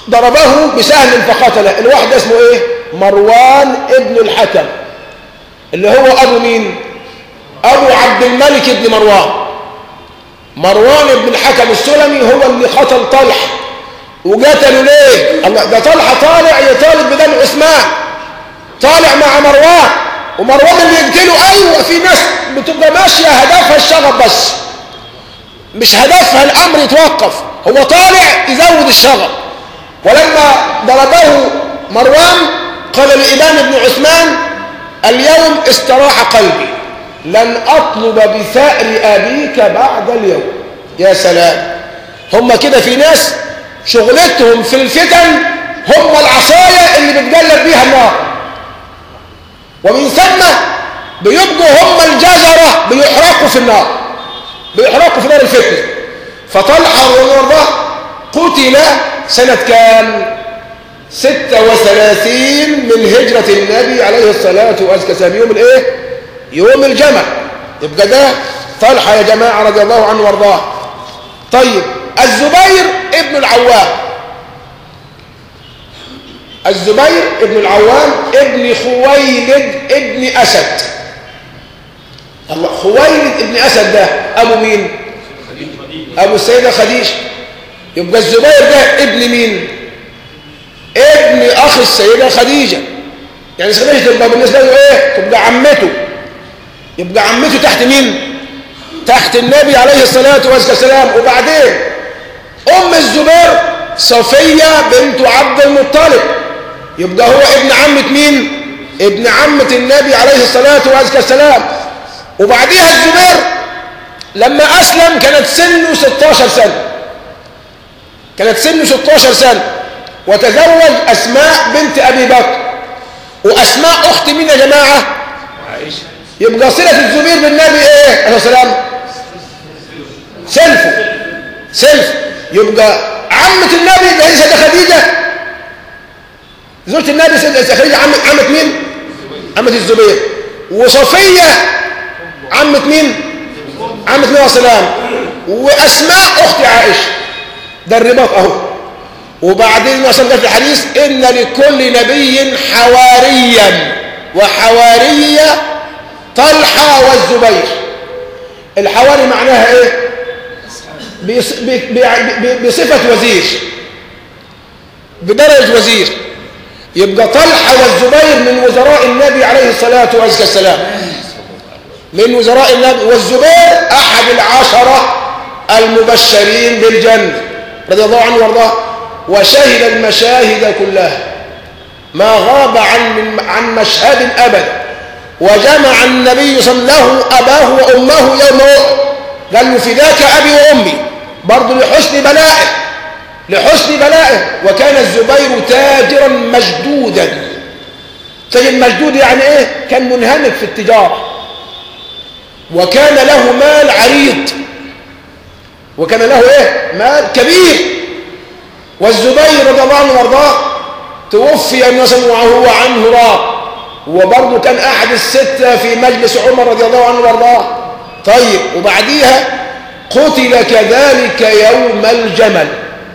ضربه بسهم فقتله الواحد اسمه ايه مروان ابن الحكم اللي هو أبو مين أبو عبد الملك بن مروان مروان بن الحكم السلمي هو اللي قتل طلحة وقتلوا ليه الله ده طلحة طالع يطالب بدم عثمان طالع مع مروان ومروان اللي يقتله أيوة في ناس بتبقى ماشية هدفها الشغب بس مش هدفها الأمر يتوقف هو طالع يزود الشغب ولما ضربه مروان قال لإمام بن عثمان اليوم استراح قلبي لن أطلب بثأر أبيك بعد اليوم يا سلام هم كده في ناس شغلتهم في الفتن هم العصاية اللي بتجلب بيها النار ومن ثم بيبقوا هم الجزرة بيحرقوا في النار بيحرقوا في نار الفتنة فطلحة رضي الله قتل سنة كام ستة وثلاثين من هجرة النبي عليه الصلاة والسلام يوم الايه يوم الجمع يبقى ده طلحة يا جماعة رضي الله عنه وارضاه طيب الزبير ابن العوام الزبير ابن العوام ابن خويلد ابن أسد الله خويلد ابن أسد ده أبو مين أبو السيدة خديجة يبقى الزبير ده ابن مين ابن أخ السيدة خديجة يعني خديجة تبقى بالنسبة له إيه تبقى عمته يبقى عمته تحت مين تحت النبي عليه الصلاة والسلام وبعدين أم الزبير صفية بنت عبد المطلب يبقى هو ابن عمة مين ابن عمة النبي عليه الصلاة والسلام وبعديها الزبير لما أسلم كانت سنه 16 سنة كانت سنه 16 سنة وتزوج أسماء بنت أبي بكر وأسماء أخت مين يا جماعة عائشة يبقى صلة الزبير بالنبي ايه عليه السلام سلفه سلف يبقى عمة النبي ده هي سيدة خديجة زوجة النبي سيدة خديجة عمة عمة مين عمة الزبير وصفية عمة مين عمة النبي عليه السلام وأسماء أخت عائشة ده الرباط أهو وبعدين النبي صلى الله عليه وسلم قال في الحديث إن لكل نبي حواريا وحوارية طلحة والزبير الحواري معناها ايه بص- ب- ب- بصفة وزير بدرجة وزير يبقى طلحة والزبير من وزراء النبي عليه الصلاة والسلام من وزراء النبي والزبير أحد العشرة المبشرين بالجنة رضي الله عنه وارضاه وشهد المشاهد كلها ما غاب عن من عن مشهد أبدا وجمع النبي صلى الله عليه وسلم له أباه وأمه يوم أحد قال له فداك أبي وأمي برضه لحسن بلائه لحسن بلائه وكان الزبير تاجرا مجدودا تاجر مجدود يعني ايه كان منهمك في التجارة وكان له مال عريض وكان له ايه مال كبير والزبير رضي الله عنه وارضاه توفي النبي صلى الله عليه وسلم وهو عنه راض وبرضه كان احد الستة في مجلس عمر رضي الله عنه وارضاه طيب وبعديها قتل كذلك يوم الجمل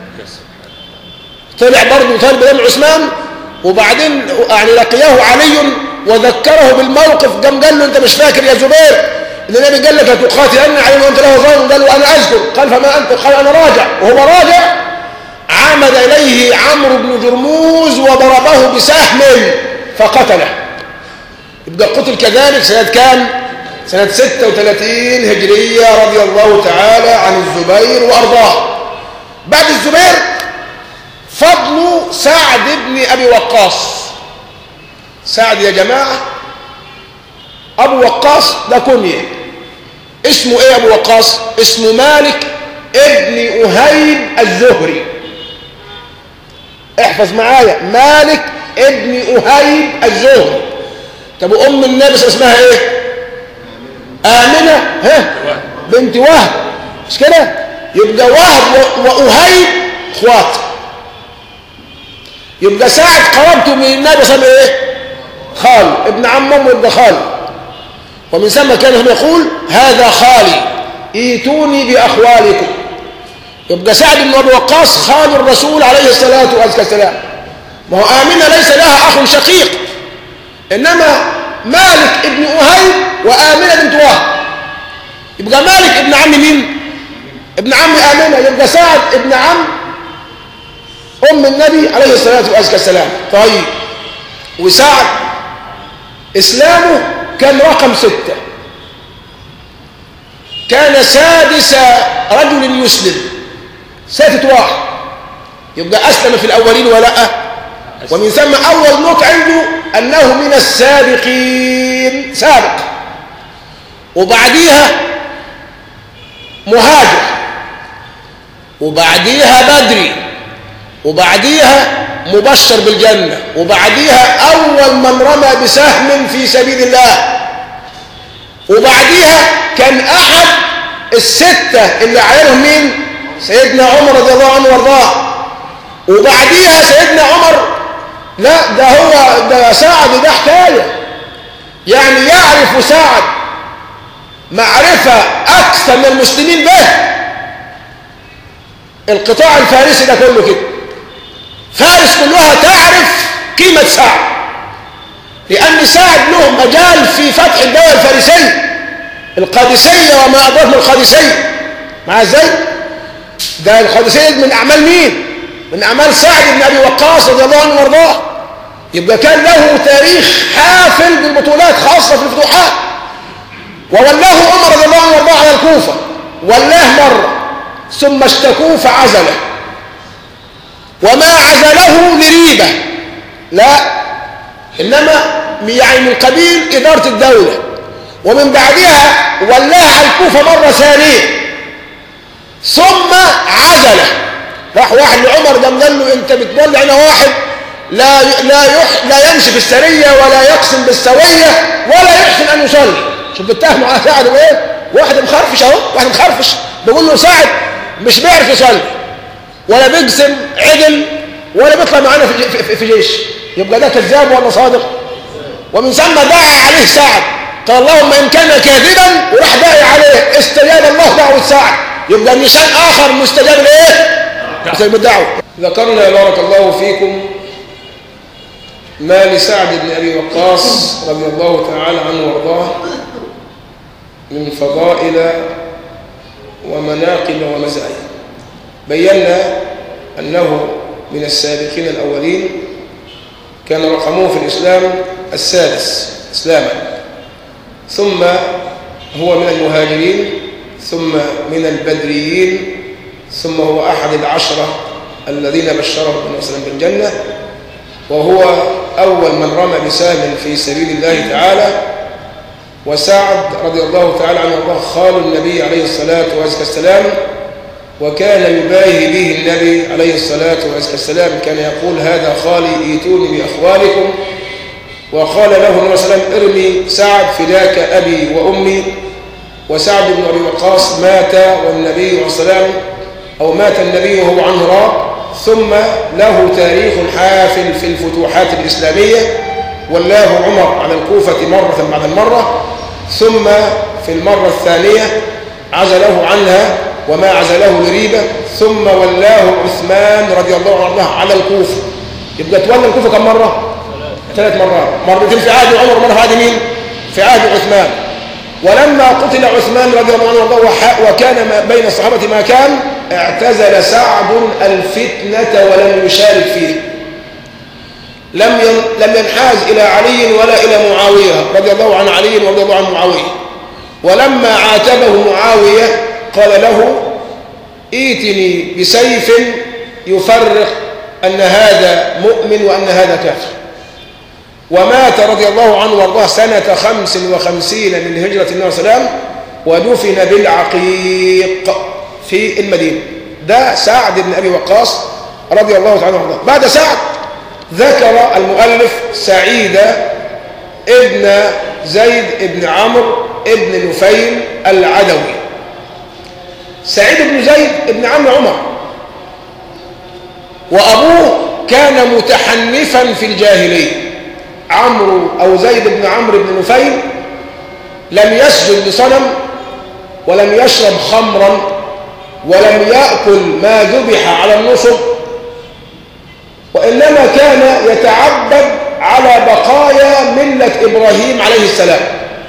طلع برضه طالب دم عثمان وبعدين يعني لقياه علي وذكره بالموقف قام قال له انت مش فاكر يا زبير ان النبي قال لك تقاتلن علي وانت له ظالم قال له انا اذكر قال فما انت قال انا راجع وهو راجع عمد اليه عمرو بن جرموز وضربه بسهم فقتله يبقى قتل كذلك سنة كام سنة 36 هجرية رضي الله تعالى عن الزبير وأرضاه بعد الزبير فضل سعد بن أبي وقاص سعد يا جماعة أبو وقاص ده كنية اسمه إيه أبو وقاص اسمه مالك ابن أهيب الزهري احفظ معايا مالك ابن أهيب الزهري طب وأم النبي اسمها إيه آمنة ها بنت وهب مش كده يبقى وهب و- وأهيب اخوات يبقى ساعد قربته من النبي صلى الله عليه وسلم ايه خال ابن عم امه يبقى خال ومن ثم كان هم يقول هذا خالي ايتوني باخوالكم يبقى سعد بن ابي وقاص خال الرسول عليه الصلاه والسلام ما هو امنه ليس لها اخ شقيق انما مالك ابن أهيب وآمنة بنت وهب يبقى مالك ابن عم مين ابن عم آمنة يبقى سعد ابن عم أم النبي عليه الصلاة والسلام طيب وسعد إسلامه كان رقم ستة كان سادس رجل يسلم سادس واحد يبقى أسلم في الأولين ولا ومن ثم أول نوت عنده أنه من السابقين سابق وبعديها مهاجر وبعديها بدري وبعديها مبشر بالجنة وبعديها أول من رمى بسهم في سبيل الله وبعديها كان أحد الستة اللي عليهم مين سيدنا عمر رضي الله عنه وارضاه وبعديها سيدنا عمر لا ده هو ده سعد ده حكاية يعني يعرف سعد معرفة أكثر من المسلمين به القطاع الفارسي ده كله كده فارس كلها تعرف قيمة سعد لأن سعد له مجال في فتح الدولة الفارسية القادسية وما أدراك من القادسية مع ازاي؟ ده القادسية من أعمال مين؟ من أعمال سعد بن أبي وقاص رضي الله عنه وارضاه يبقى كان له تاريخ حافل بالبطولات خاصة في الفتوحات وولاه عمر رضي الله عنه وارضاه على الكوفة ولاه مرة ثم اشتكوه فعزله وما عزله لريبة لا إنما يعني من قبيل إدارة الدولة ومن بعدها ولاها على الكوفة مرة ثانية ثم عزله راح واحد لعمر ده قال له انت بتولع هنا واحد لا لا يح لا يمشي في السريه ولا يقسم بالسويه ولا يحسن ان يصلي شوف بيتهموا على سعد وايه واحد مخرفش اهو واحد مخرفش بيقول له سعد مش بيعرف يصلي ولا بيقسم عدل ولا بيطلع معانا في, في, في جيش يبقى ده كذاب ولا صادق ومن ثم دعا عليه سعد قال اللهم ان كان كاذبا وراح داعي عليه استجاب الله دعوه سعد يبقى مثال اخر مستجاب لايه؟ مستجاب الدعوه ذكرنا بارك الله فيكم ما لسعد بن ابي وقاص رضي الله تعالى عنه وارضاه من فضائل ومناقب ومزايا بينا انه من السابقين الاولين كان رقمه في الاسلام السادس اسلاما ثم هو من المهاجرين ثم من البدريين ثم هو أحد العشرة الذين بشرهم النبي صلى الله عليه وسلم بالجنة وهو أول من رمى بسهم في سبيل الله تعالى وسعد رضي الله تعالى عنه وارضاه خال النبي عليه الصلاة والسلام وكان يباهي به النبي عليه الصلاة والسلام كان يقول هذا خالي ايتوني بأخوالكم وقال له النبي صلى الله عليه وسلم ارمي سعد فداك أبي وأمي وسعد بن أبي وقاص مات والنبي عليه السلام أو مات النبي وهو عنه راض ثم له تاريخ حافل في الفتوحات الإسلامية ولاه عمر على الكوفة مرة بعد المرة ثم في المرة الثانية عزله عنها وما عزله لريبة ثم ولاه عثمان رضي الله عنه على الكوفة يبقى تولى الكوفة كم مرة؟ ثلاث مرات مرتين في عهد عمر ومرة في عهد مين؟ في عهد عثمان ولما قتل عثمان رضي الله عنه وارضاه وكان ما بين الصحابة ما كان اعتزل سعد الفتنة ولم يشارك فيه لم لم ينحاز إلى علي ولا إلى معاوية رضي الله عن علي ورضي الله عن معاوية ولما عاتبه معاوية قال له ائتني بسيف يفرق أن هذا مؤمن وأن هذا كافر ومات رضي الله عنه وارضاه سنة خمس وخمسين من هجرة النبي صلى الله عليه وسلم ودفن بالعقيق في المدينة ده سعد بن أبي وقاص رضي الله تعالى عنه بعد سعد ذكر المؤلف سعيد ابن زيد ابن عمرو ابن نفيل العدوي سعيد بن زيد ابن عم عمر وأبوه كان متحنفا في الجاهليه عمرو أو زيد بن عمرو بن نفيل لم يسجد لصنم ولم يشرب خمرا ولم يأكل ما ذبح على النصب وإنما كان يتعبد على بقايا ملة إبراهيم عليه السلام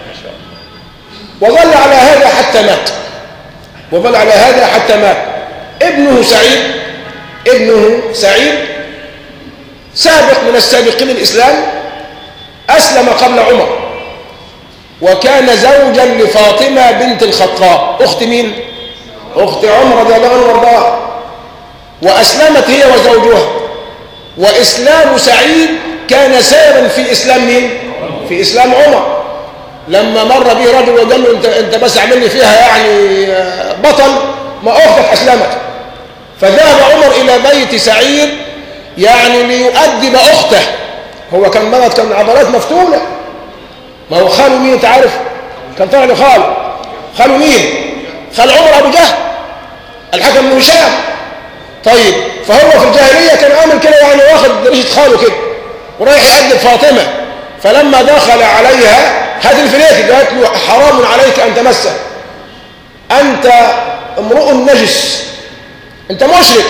وظل على هذا حتى مات وظل على هذا حتى مات ابنه سعيد ابنه سعيد سابق من السابقين الإسلام أسلم قبل عمر وكان زوجا لفاطمة بنت الخطاب أخت مين؟ أخت عمر رضي الله عنه وارضاها وأسلمت هي وزوجها وإسلام سعيد كان سببا في إسلام مين؟ في إسلام عمر لما مر به رجل وقال له انت انت بس عامل لي فيها يعني بطل ما اختك اسلمت فذهب عمر الى بيت سعيد يعني ليؤدب اخته هو كان مرض كان عضلات مفتوله ما هو خاله مين انت عارف كان طالع له خاله خاله مين خال عمر ابو جهل الحكم بن هشام طيب فهو في الجاهليه كان عامل كده يعني واخد ريشه خاله كده ورايح يأدب فاطمه فلما دخل عليها هذه الفليك قالت له حرام عليك أن تمسه أنت امرؤ نجس أنت مشرك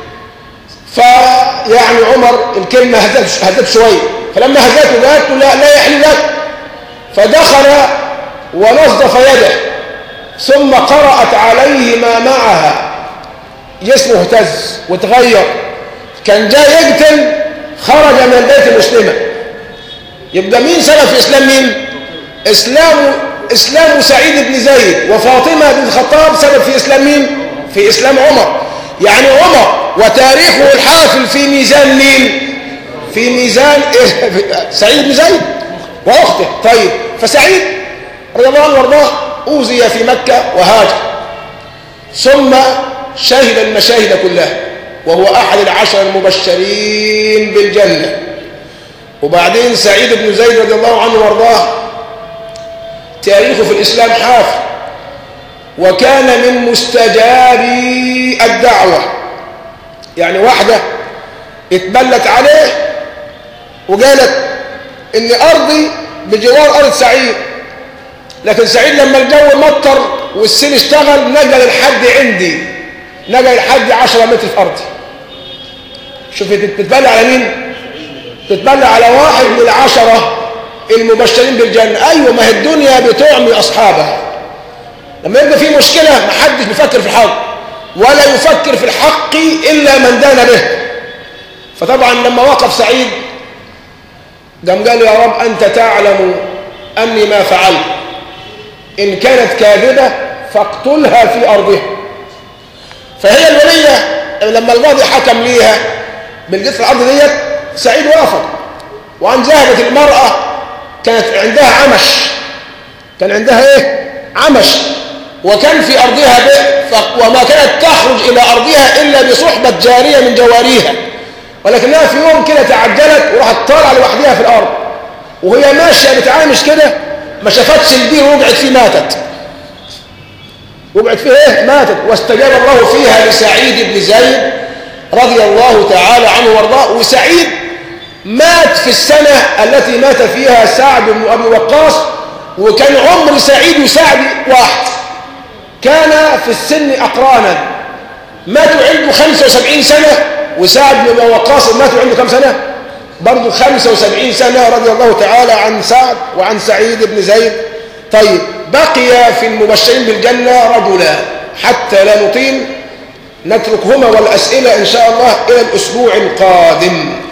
فيعني عمر الكلمة هدت هدت شوية فلما هدته قالت له لا, لا يحل لك فدخل ونظف يده ثم قرأت عليه ما معها جسمه اهتز وتغير كان جاي يقتل خرج من البيت مسلما يبقى مين سبب في اسلام مين اسلام اسلام سعيد بن زيد وفاطمه بن الخطاب سبب في اسلام مين في اسلام عمر يعني عمر وتاريخه الحافل في ميزان مين في ميزان سعيد بن زيد واخته طيب فسعيد رضي الله عنه وارضاه اوذي في مكه وهاجر ثم شهد المشاهد كلها وهو احد العشر المبشرين بالجنه وبعدين سعيد بن زيد رضي الله عنه وارضاه تاريخه في الإسلام حافل وكان من مستجابي الدعوة يعني واحدة اتبلت عليه وقالت ان ارضي بجوار ارض سعيد لكن سعيد لما الجو مطر والسيل اشتغل نقل الحد عندي نقل الحد 10 متر في ارضي شوف تتبلى على مين تتبلى على واحد من العشرة المبشرين بالجنة أيوة ما هي الدنيا بتعمي أصحابها لما يبقى في مشكلة ما حدش بيفكر في الحق ولا يفكر في الحق إلا من دان به فطبعا لما وقف سعيد قام قال يا رب أنت تعلم أني ما فعلت إن كانت كاذبة فاقتلها في أرضها فهي الولية لما القاضي حكم ليها بالقتل الأرض ديت سعيد وافق وأن ذهبت المرأة كانت عندها عمش كان عندها ايه عمش وكان في أرضها بئر وما كانت تخرج إلى أرضها إلا بصحبة جارية من جواريها ولكنها في يوم كده تعجلت وراحت طالعة لوحدها في الأرض وهي ماشية بتعامش كده ما شافتش البير وقعت فيه ماتت وقعت فيه ايه ماتت واستجاب الله فيها لسعيد بن زيد رضي الله تعالى عنه وارضاه وسعيد مات في السنة التي مات فيها سعد بن أبي وقاص وكان عمر سعيد وسعد واحد كان في السن أقرانا ماتوا عنده 75 سنة وسعد بن أبي وقاص ماتوا عنده كم سنة برضه 75 سنة رضي الله تعالى عن سعد وعن سعيد بن زيد طيب بقي في المبشرين بالجنة رجلا حتى لا نطيل نتركهما والأسئلة إن شاء الله إلى الأسبوع القادم